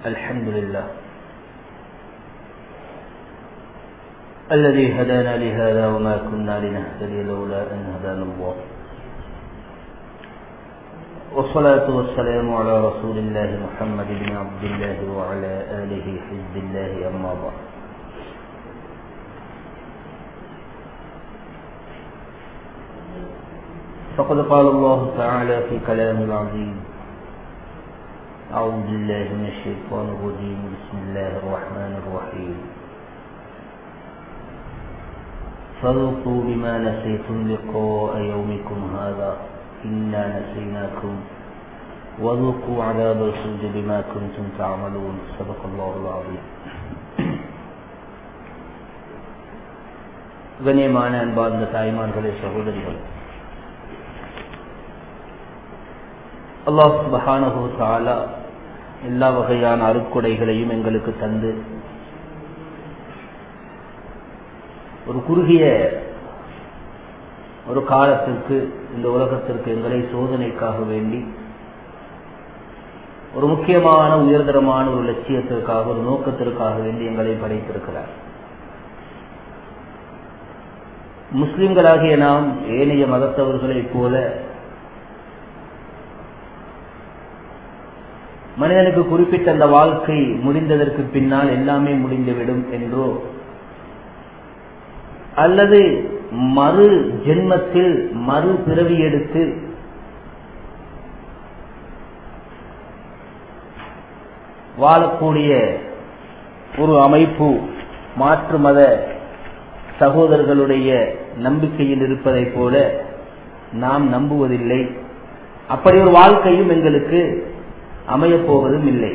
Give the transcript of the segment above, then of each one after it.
الحمد لله الذي هدانا لهذا وما كنا لنهتدي لولا أن هدانا الله والصلاة والسلام على رسول الله محمد بن عبد الله وعلى آله حزب الله أما بعد فقد قال الله تعالى في كلام العظيم أعوذ بالله من الشيطان الرجيم بسم الله الرحمن الرحيم فذوقوا بما نسيتم لقاء يومكم هذا إنا نسيناكم وذوقوا عذاب الخلد بما كنتم تعملون صدق الله العظيم கண்ணியமான அன்பார்ந்த தாய்மார்களே சகோதரிகள் அல்லாஹ் சுபஹானஹு தாலா எல்லா வகையான அருட்கொடைகளையும் எங்களுக்கு தந்து ஒரு குறுகிய ஒரு காலத்திற்கு இந்த உலகத்திற்கு எங்களை சோதனைக்காக வேண்டி ஒரு முக்கியமான உயர்தரமான ஒரு லட்சியத்திற்காக ஒரு நோக்கத்திற்காக வேண்டி எங்களை படைத்திருக்கிறார் முஸ்லிம்களாகிய நாம் ஏனைய மதத்தவர்களைப் போல மனிதனுக்கு குறிப்பிட்ட அந்த வாழ்க்கை முடிந்ததற்கு பின்னால் எல்லாமே முடிந்துவிடும் என்றோ அல்லது மறு ஜென்மத்தில் மறு பிறவி எடுத்து வாழக்கூடிய ஒரு அமைப்பு மாற்று மத சகோதரர்களுடைய நம்பிக்கையில் இருப்பதைப் போல நாம் நம்புவதில்லை அப்படி ஒரு வாழ்க்கையும் எங்களுக்கு அமையப்போவதும் இல்லை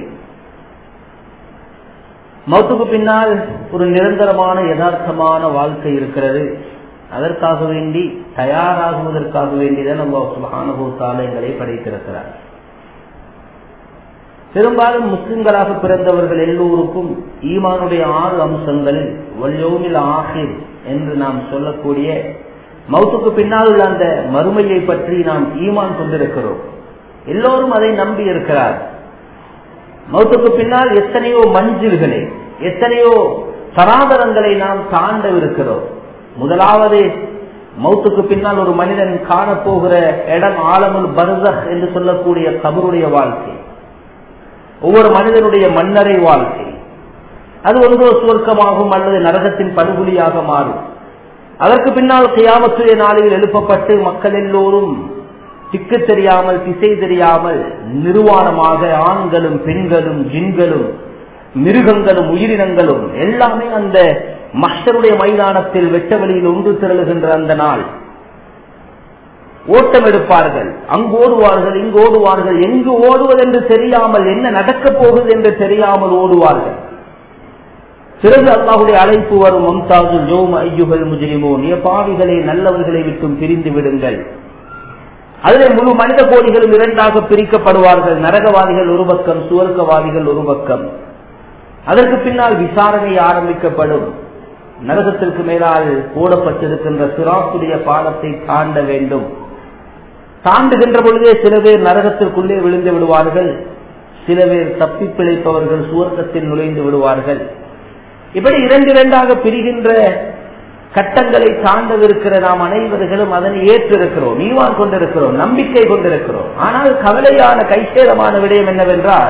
மௌத்துக்கு பின்னால் ஒரு நிரந்தரமான யதார்த்தமான வாழ்க்கை இருக்கிறது அதற்காக வேண்டி தயாராகுவதற்காக வேண்டிதான் நம்ம சுகானுபவத்தால் எங்களை படைத்திருக்கிறார் பெரும்பாலும் முஸ்லிம்களாக பிறந்தவர்கள் எல்லோருக்கும் ஈமானுடைய ஆறு அம்சங்களில் வல்யோமில் ஆசிர் என்று நாம் சொல்லக்கூடிய மௌத்துக்கு பின்னால் உள்ள அந்த மறுமையை பற்றி நாம் ஈமான் கொண்டிருக்கிறோம் எல்லோரும் அதை நம்பி இருக்கிறார் மௌத்துக்கு பின்னால் எத்தனையோ மஞ்சில்களை எத்தனையோ சராதரங்களை நாம் தாண்டவிருக்கிறோம் முதலாவது மௌத்துக்கு பின்னால் ஒரு மனிதன் காணப்போகிற இடம் ஆலமுல் பர்தக் என்று சொல்லக்கூடிய கபருடைய வாழ்க்கை ஒவ்வொரு மனிதனுடைய மன்னரை வாழ்க்கை அது ஒன்றோ சுவர்க்கமாகும் அல்லது நரகத்தின் படுகொலியாக மாறும் அதற்கு பின்னால் கியாமத்துடைய நாளில் எழுப்பப்பட்டு மக்கள் எல்லோரும் திக்கு தெரியாமல் திசை தெரியாமல் நிர்வாணமாக ஆண்களும் பெண்களும் ஜின்களும் மிருகங்களும் உயிரினங்களும் எல்லாமே அந்த மஷருடைய மைதானத்தில் வெட்ட வழியில் ஒன்று திரளுகின்ற அந்த நாள் ஓட்டம் எடுப்பார்கள் அங்கு ஓடுவார்கள் இங்கு ஓடுவார்கள் எங்கு ஓடுவதென்று தெரியாமல் என்ன நடக்கப் போகுது என்று தெரியாமல் ஓடுவார்கள் பிறகு அல்லாஹுடைய அழைப்பு வரும் மம்தாஜு ஜோம் ஐயுகள் முஜிரிமோ நீ பாவிகளை நல்லவர்களை விட்டும் பிரிந்து விடுங்கள் அதிலே முழு மனித கோடிகளும் இரண்டாக பிரிக்கப்படுவார்கள் நரகவாதிகள் ஒரு பக்கம் சுவர்க்கவாதிகள் ஒரு பக்கம் அதற்கு பின்னால் விசாரணை ஆரம்பிக்கப்படும் நரகத்திற்கு மேலால் போடப்பட்டிருக்கின்ற சிராத்துடைய பாலத்தை தாண்ட வேண்டும் தாண்டுகின்ற பொழுதே சில பேர் நரகத்திற்குள்ளே விழுந்து விடுவார்கள் சில பேர் தப்பி பிழைப்பவர்கள் சுவர்க்கத்தில் நுழைந்து விடுவார்கள் இப்படி இரண்டு இரண்டாக பிரிகின்ற கட்டங்களை தாண்டவிருக்கிற நாம் அனைவர்களும் அதனை ஏற்றிருக்கிறோம் ஈவான் கொண்டிருக்கிறோம் நம்பிக்கை கொண்டிருக்கிறோம் ஆனால் கவலையான கைசேதமான விடயம் என்னவென்றால்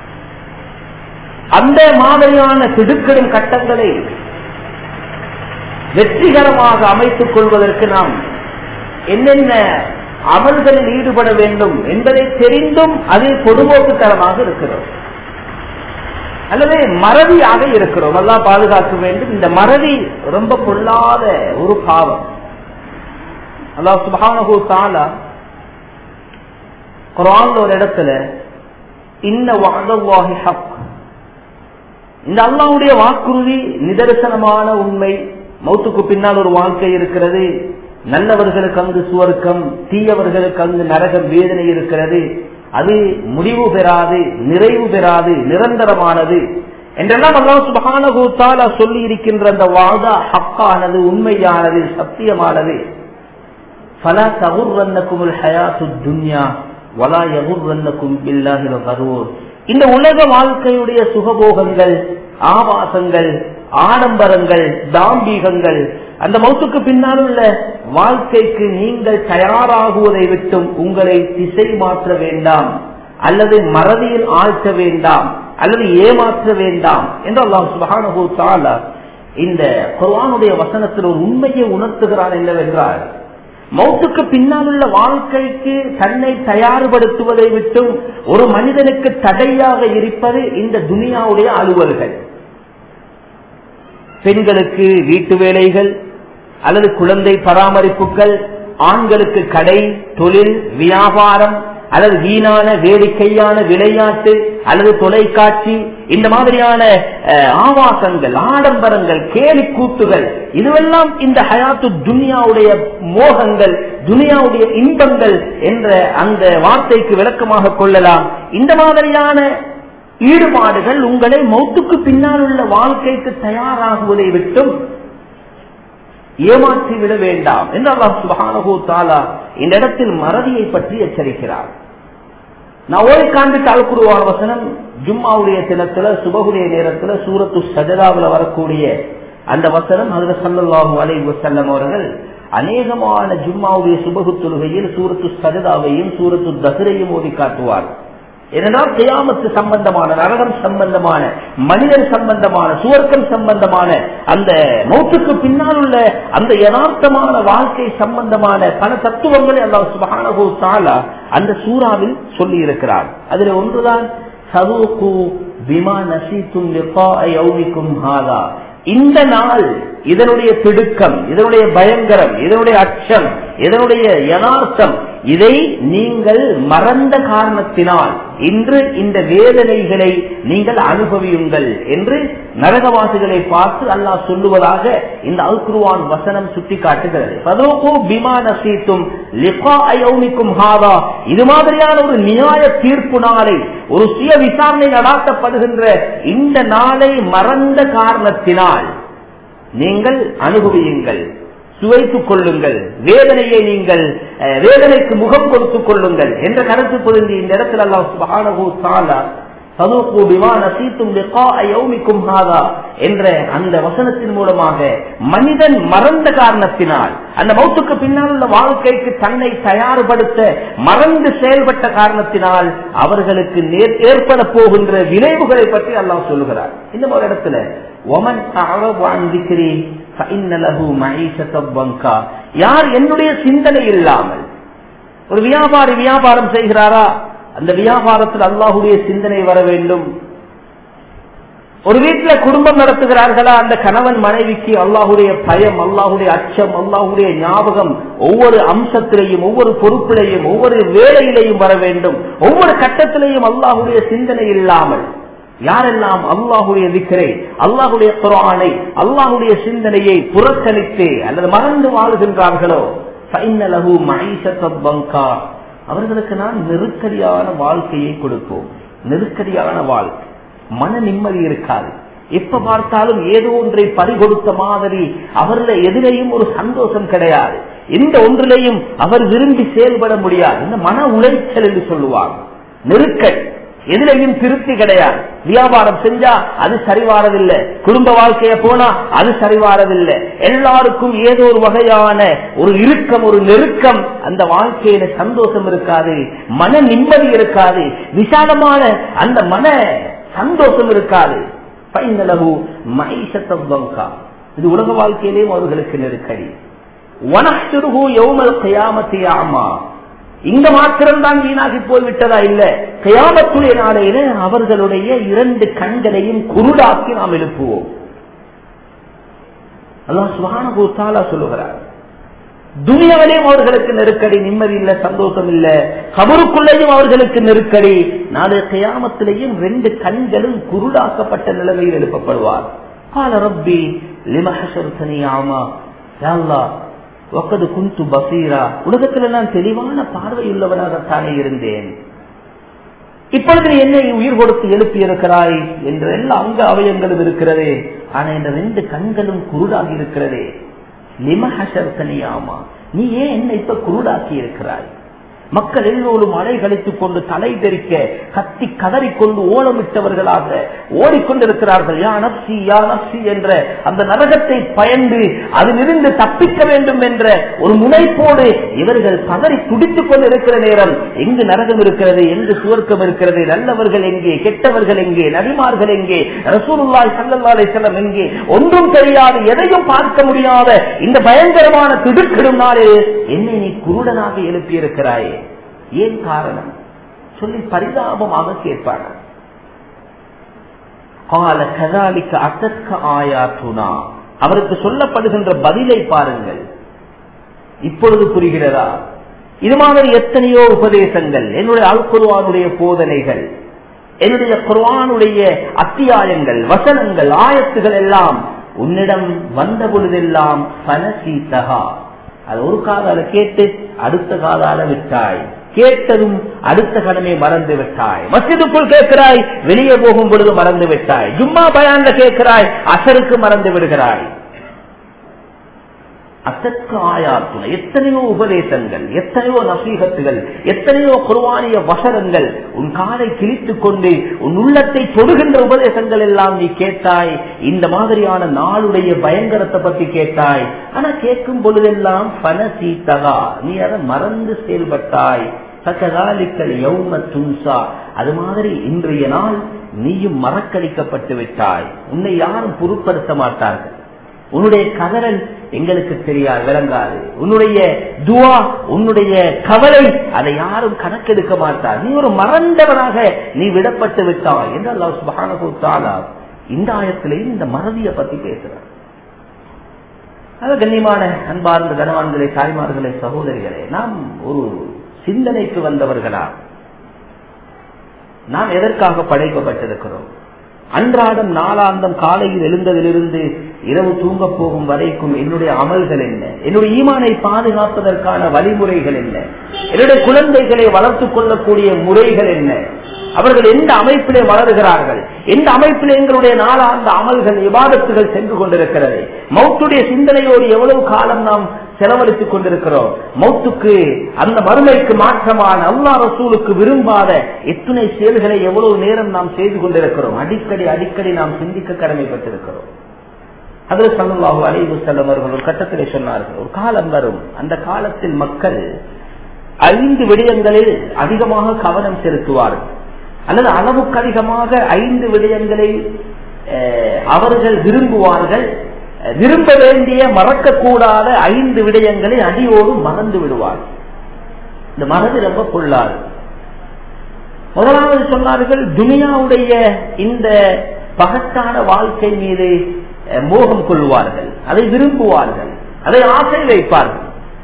அந்த மாதிரியான திடுக்கிடும் கட்டங்களை வெற்றிகரமாக அமைத்துக் கொள்வதற்கு நாம் என்னென்ன அமல்களில் ஈடுபட வேண்டும் என்பதை தெரிந்தும் அதில் பொதுபோக்குத்தரமாக இருக்கிறோம் அல்லது மறதியாக இருக்கிறோம் எல்லாம் பாதுகாக்க வேண்டும் இந்த மறதி ரொம்ப பொல்லாத ஒரு பாவம் அல்லாஹ் சுபானு தாலா குரான் ஒரு இடத்துல இன்ன வாதவாகி ஹக் இந்த அல்லாவுடைய வாக்குறுதி நிதர்சனமான உண்மை மௌத்துக்கு பின்னால் ஒரு வாழ்க்கை இருக்கிறது நல்லவர்களுக்கு அங்கு சுவர்க்கம் தீயவர்களுக்கு அங்கு நரகம் வேதனை இருக்கிறது அது முடிவு பெறாது நிறைவு பெறாது நிரந்தரமானது என்றெல்லாம் அல்லாஹ் சுபகானகூத்தாலா சொல்லி இருக்கின்ற அந்த வாதா ஹக்கானது உண்மையானது சத்தியமானது பல தகுர்வன்னக்கும் ஹயாத்து துன்யா வலா யகுர்வன்னக்கும் பில்லாஹில் கரூர் இந்த உலக வாழ்க்கையுடைய சுகபோகங்கள் ஆபாசங்கள் ஆடம்பரங்கள் தாம்பீகங்கள் அந்த மௌத்துக்கு பின்னால் உள்ள வாழ்க்கைக்கு நீங்கள் தயாராகுவதை விட்டும் உங்களை திசை மாற்ற வேண்டாம் அல்லது மறதியில் ஆழ்த்த வேண்டாம் அல்லது ஏமாற்ற வேண்டாம் என்று அல்லாஹ் சுபஹானஹு தஆலா இந்த குர்ஆனுடைய வசனத்தில் ஒரு உண்மையை உணர்த்துகிறான் என்னவென்றால் மௌத்துக்கு பின்னால் உள்ள வாழ்க்கைக்கு தன்னை தயார்படுத்துவதை விட்டும் ஒரு மனிதனுக்கு தடையாக இருப்பது இந்த துனியாவுடைய அலுவல்கள் பெண்களுக்கு வீட்டு வேலைகள் அல்லது குழந்தை பராமரிப்புகள் ஆண்களுக்கு கடை தொழில் வியாபாரம் அல்லது வீணான வேடிக்கையான விளையாட்டு அல்லது தொலைக்காட்சி இந்த மாதிரியான அஹ், ஆவாசங்கள் ஆடம்பரங்கள் கேலி கூத்துகள் இதுவெல்லாம் இந்த ஹயாத்து துனியாவுடைய மோகங்கள் துனியாவுடைய இன்பங்கள் என்ற அந்த வார்த்தைக்கு விளக்கமாக கொள்ளலாம் இந்த மாதிரியான ஈடுபாடுகள் உங்களை மௌத்துக்கு பின்னால் உள்ள வாழ்க்கைக்கு தயாராகுவதை விட்டும் ஏமாற்றி விட வேண்டாம் என்று அல்லாஹ் சுபஹானஹு தஆலா இந்த இடத்தில் மறதியை பற்றி எச்சரிக்கிறார் நான் ஓய்காண்டு தாழ்குருவான வசனம் ஜும்மாவுடைய தினத்துல சுபகுடைய நேரத்துல சூரத்து சஜதாவுல வரக்கூடிய அந்த வசனம் அதுல சல்லல்லாஹு அலைஹி வஸல்லம் அவர்கள் அநேகமான ஜும்மாவுடைய சுபகு தொழுகையில் சூரத்து சஜதாவையும் சூரத்து தஹரையும் ஓதி காட்டுவார் ஏனென்றால் கியாமத்து சம்பந்தமான நரகம் சம்பந்தமான மனிதன் சம்பந்தமான சுவர்க்கம் சம்பந்தமான அந்த மௌத்துக்கு பின்னால் உள்ள அந்த யதார்த்தமான வாழ்க்கை சம்பந்தமான பல தத்துவங்களை அல்லாஹ் சுபஹானஹு தஆலா அந்த சூறாவில் சொல்லி இருக்கிறார் அதுல ஒன்றுதான் சதூகு பிமா நசீத்தும் லிகாஅ யௌமிக்கும் ஹாதா இந்த நாள் இதனுடைய திடுக்கம் இதனுடைய பயங்கரம் இதனுடைய அச்சம் இதனுடைய யதார்த்தம் இதை நீங்கள் மறந்த காரணத்தினால் இன்று இந்த வேதனைகளை நீங்கள் அனுபவியுங்கள் என்று நரகவாசிகளை பார்த்து அல்லாஹ் சொல்லுவதாக இந்த அல்குருவான் வசனம் சுட்டி காட்டுகிறது பதோகோ பிமான சீத்தும் லிபாயோமிக்கும் ஹாதா இது மாதிரியான ஒரு நியாய தீர்ப்பு நாளை ஒரு சுய விசாரணை நடாத்தப்படுகின்ற இந்த நாளை மறந்த காரணத்தினால் நீங்கள் அனுபவியுங்கள் சுவைத்துக் கொள்ளுங்கள் வேதனையை நீங்கள் அஹ், வேதனைக்கு முகம் கொடுத்துக் கொள்ளுங்கள் என்ற கருத்து பொருந்தி இந்த இடத்தில் அல்லாஹ் சுப்ஹானஹு தஆலா சதுகு பிமா நசீத்தும் லிகாஅ யௌமிக்கும் ஹாதா என்ற அந்த வசனத்தின் மூலமாக மனிதன் மறந்த காரணத்தினால் அந்த மௌத்துக்கு பின்னால் உள்ள வாழ்க்கைக்கு தன்னை தயார்படுத்த மறந்து செயல்பட்ட காரணத்தினால் அவர்களுக்கு நேர்- ஏற்பட போகின்ற விளைவுகளை பற்றி அல்லாஹ் சொல்லுகிறார் இந்த ஒரு இடத்துல ஒமன் அஅரது அன் திக்ரி ஃபஇன்ன லஹு மஈஷத்தன் வங்கா. யார் என்னுடைய சிந்தனை இல்லாமல் ஒரு வியாபாரி வியாபாரம் செய்கிறாரா அந்த வியாபாரத்தில் அல்லாஹுடைய சிந்தனை வர வேண்டும் ஒரு வீட்டுல குடும்பம் நடத்துகிறார்களா அந்த கணவன் மனைவிக்கு அல்லாஹுடைய பயம் அல்லாஹுடைய அச்சம் அல்லாஹுடைய ஞாபகம் ஒவ்வொரு அம்சத்திலையும் ஒவ்வொரு பொறுப்பிலையும் ஒவ்வொரு வேலையிலையும் வர வேண்டும் ஒவ்வொரு கட்டத்திலையும் அல்லாஹுடைய சிந்தனை இல்லாமல் யாரெல்லாம் அல்லாஹுடைய விக்கரை அல்லாஹுடைய குரானை அல்லாஹுடைய சிந்தனையை புறக்கணித்து அல்லது மறந்து வாழ்கின்றார்களோ ஃபைனலஹு மஈஷத்தன் வங்கா. அவர்களுக்கு நான் நெருக்கடியான வாழ்க்கையை கொடுப்போம் நெருக்கடியான வாழ்க்கை மன நிம்மதி இருக்காது எப்ப பார்த்தாலும் ஏதோ ஒன்றை பறிகொடுத்த மாதிரி அவர்ல எதிரையும் ஒரு சந்தோஷம் கிடையாது எந்த ஒன்றிலையும் அவர் விரும்பி செயல்பட முடியாது இந்த மன உளைச்சல் என்று சொல்லுவாங்க நெருக்கடி எதிலையும் திருப்தி கிடையாது வியாபாரம் செஞ்சா அது சரிவாரதில்லை குடும்ப வாழ்க்கைய போனா அது சரிவாரதில்லை எல்லாருக்கும் ஏதோ ஒரு வகையான ஒரு இறுக்கம் ஒரு நெருக்கம் அந்த வாழ்க்கையில சந்தோஷம் இருக்காது மன நிம்மதி இருக்காது விசாலமான அந்த மன சந்தோஷம் இருக்காது பைனலகு மைஷத்தம் வங்கா. இது உலக வாழ்க்கையிலேயும் அவர்களுக்கு நெருக்கடி வனஹ்ஷுருஹு யௌமல் கியாமத்தி அமா இங்க மாத்திரம்தான் வீணாகி போய்விட்டதா இல்ல கயாமத்துடைய நாளையில அவர்களுடைய இரண்டு கண்களையும் குருடாக்கி நாம் எழுப்புவோம் அல்லாஹ் சுபானு தாலா சொல்லுகிறார் துனியாவிலேயும் அவர்களுக்கு நெருக்கடி நிம்மதி இல்ல சந்தோஷம் இல்ல கபருக்குள்ளேயும் அவர்களுக்கு நெருக்கடி நாளை கயாமத்திலேயும் ரெண்டு கண்களும் குருடாக்கப்பட்ட நிலைமையில் எழுப்பப்படுவார் கால ரப்பி லிமஹசர்தனி ஆமா யா அல்லாஹ் ஒக்கது குந்து பசீரா உலகத்துல நான் தெளிவான பார்வையுள்ளவனாகத்தானே இருந்தேன் இப்பொழுது நீ என்னை உயிர் கொடுத்து எழுப்பி இருக்கிறாய் என்ற எல்லா அங்க அவயங்களும் இருக்கிறதே ஆனா இந்த ரெண்டு கண்களும் குருடாகி இருக்கிறதே லிமஹசர்தனியாமா நீ ஏன் என்ன இப்ப குருடாக்கி இருக்கிறாய் மக்கள் எல்லோரும் அலை கழித்துக் கொண்டு தலை தெரிக்க கத்தி கதறிக்கொண்டு ஓலமிட்டவர்களாக ஓடிக்கொண்டிருக்கிறார்கள் யா நப்சி யா நப்சி என்ற அந்த நரகத்தை பயந்து அதிலிருந்து தப்பிக்க வேண்டும் என்ற ஒரு முனைப்போடு இவர்கள் பதறி துடித்துக் கொண்டிருக்கிற நேரம் எங்கு நரகம் இருக்கிறது எங்கு சுவர்க்கம் இருக்கிறது நல்லவர்கள் எங்கே கெட்டவர்கள் எங்கே நபிமார்கள் எங்கே ரசூலுல்லாய் சல்லல்லாலை செல்லம் எங்கே ஒன்றும் தெரியாது எதையும் பார்க்க முடியாத இந்த பயங்கரமான திடுக்கிடும் நாளில் என்னை நீ குருடனாக எழுப்பியிருக்கிறாயே ஏன் காரணம் சொல்லி பரிதாபமாக கேட்பார்கள் கால கதாலிக்க அசத்க ஆயாத்துனா அவருக்கு சொல்லப்படுகின்ற பதிலை பாருங்கள் இப்பொழுது புரிகிறதா இது மாதிரி எத்தனையோ உபதேசங்கள் என்னுடைய அல்குருவானுடைய போதனைகள் என்னுடைய குர்வானுடைய அத்தியாயங்கள் வசனங்கள் ஆயத்துகள் எல்லாம் உன்னிடம் வந்த பொழுதெல்லாம் பனசீத்தகா அது ஒரு காதால கேட்டு அடுத்த காதால விட்டாய் கேட்டதும் அடுத்த கடமை மறந்து விட்டாய் மசிதுக்குள் கேட்கிறாய் வெளியே போகும் பொழுது மறந்து விட்டாய் ஜும்மா பயான்ல கேட்கிறாய் அசருக்கு மறந்து விடுகிறாய் அசற்கு ஆயாத்துணை எத்தனையோ உபதேசங்கள் எத்தனையோ நசீகத்துகள் எத்தனையோ குர்வானிய வசனங்கள் உன் காலை கிழித்துக் கொண்டு உன் உள்ளத்தை தொடுகின்ற உபதேசங்கள் எல்லாம் நீ கேட்டாய் இந்த மாதிரியான நாளுடைய பயங்கரத்தை பத்தி கேட்டாய் ஆனா கேட்கும் பொழுதெல்லாம் பனசீத்தகா நீ அதை மறந்து செயல்பட்டாய் சக்ககாலிக்கல் யௌம துன்சா அது மாதிரி இன்றைய நாள் நீயும் மறக்கடிக்கப்பட்டு விட்டாய் உன்னை யாரும் பொருட்படுத்த மாட்டார்கள் உன்னுடைய கதறல் எங்களுக்கு தெரியாது விளங்காது உன்னுடைய துவா உன்னுடைய கவலை அதை யாரும் கணக்கெடுக்க மாட்டார் நீ ஒரு மறந்தவனாக நீ விடப்பட்டு விட்டாய் என்று அல்லா சுபானா இந்த ஆயத்திலையும் இந்த மறதியை பத்தி பேசுறார் அது கண்ணியமான அன்பார்ந்த கனவான்களே தாய்மார்களே சகோதரிகளே நாம் ஒரு சிந்தனைக்கு வந்தவர்களா நாம் எதற்காக படைக்கப்பட்டிருக்கிறோம் அன்றாடம் நாளாந்தம் காலையில் எழுந்ததிலிருந்து இரவு தூங்க போகும் வரைக்கும் என்னுடைய அமல்கள் என்ன என்னுடைய ஈமானை பாதுகாப்பதற்கான வழிமுறைகள் என்ன என்னுடைய குழந்தைகளை வளர்த்துக் கொள்ளக்கூடிய முறைகள் என்ன அவர்கள் எந்த அமைப்பிலே வளருகிறார்கள் எந்த அமைப்பிலே எங்களுடைய நாளாந்த அமல்கள் விவாதத்துகள் சென்று கொண்டிருக்கிறது மௌத்துடைய சிந்தனையோடு எவ்வளவு காலம் நாம் செலவழித்துக் கொண்டிருக்கிறோம் மௌத்துக்கு அந்த மறுமைக்கு மாற்றமான அல்லா ரசூலுக்கு விரும்பாத எத்துணை செயல்களை எவ்வளவு நேரம் நாம் செய்து கொண்டிருக்கிறோம் அடிக்கடி அடிக்கடி நாம் சிந்திக்க கடமைப்பட்டிருக்கிறோம் அதில் சல்லாஹூ அலைவு செல்லம் அவர்கள் ஒரு கட்டத்திலே சொன்னார்கள் ஒரு காலம் வரும் அந்த காலத்தில் மக்கள் ஐந்து விடயங்களில் அதிகமாக கவனம் செலுத்துவார்கள் அல்லது அளவுக்கு அதிகமாக ஐந்து விடயங்களை அவர்கள் விரும்புவார்கள் விரும்ப வேண்டிய மறக்கக்கூடாத ஐந்து விடயங்களை அடியோடு மறந்து விடுவார் இந்த மனது ரொம்ப கொள்ளாது முதலாவது சொன்னார்கள் துனியாவுடைய இந்த பகட்டான வாழ்க்கை மீது மோகம் கொள்வார்கள் அதை விரும்புவார்கள் அதை ஆசை வைப்பார்கள்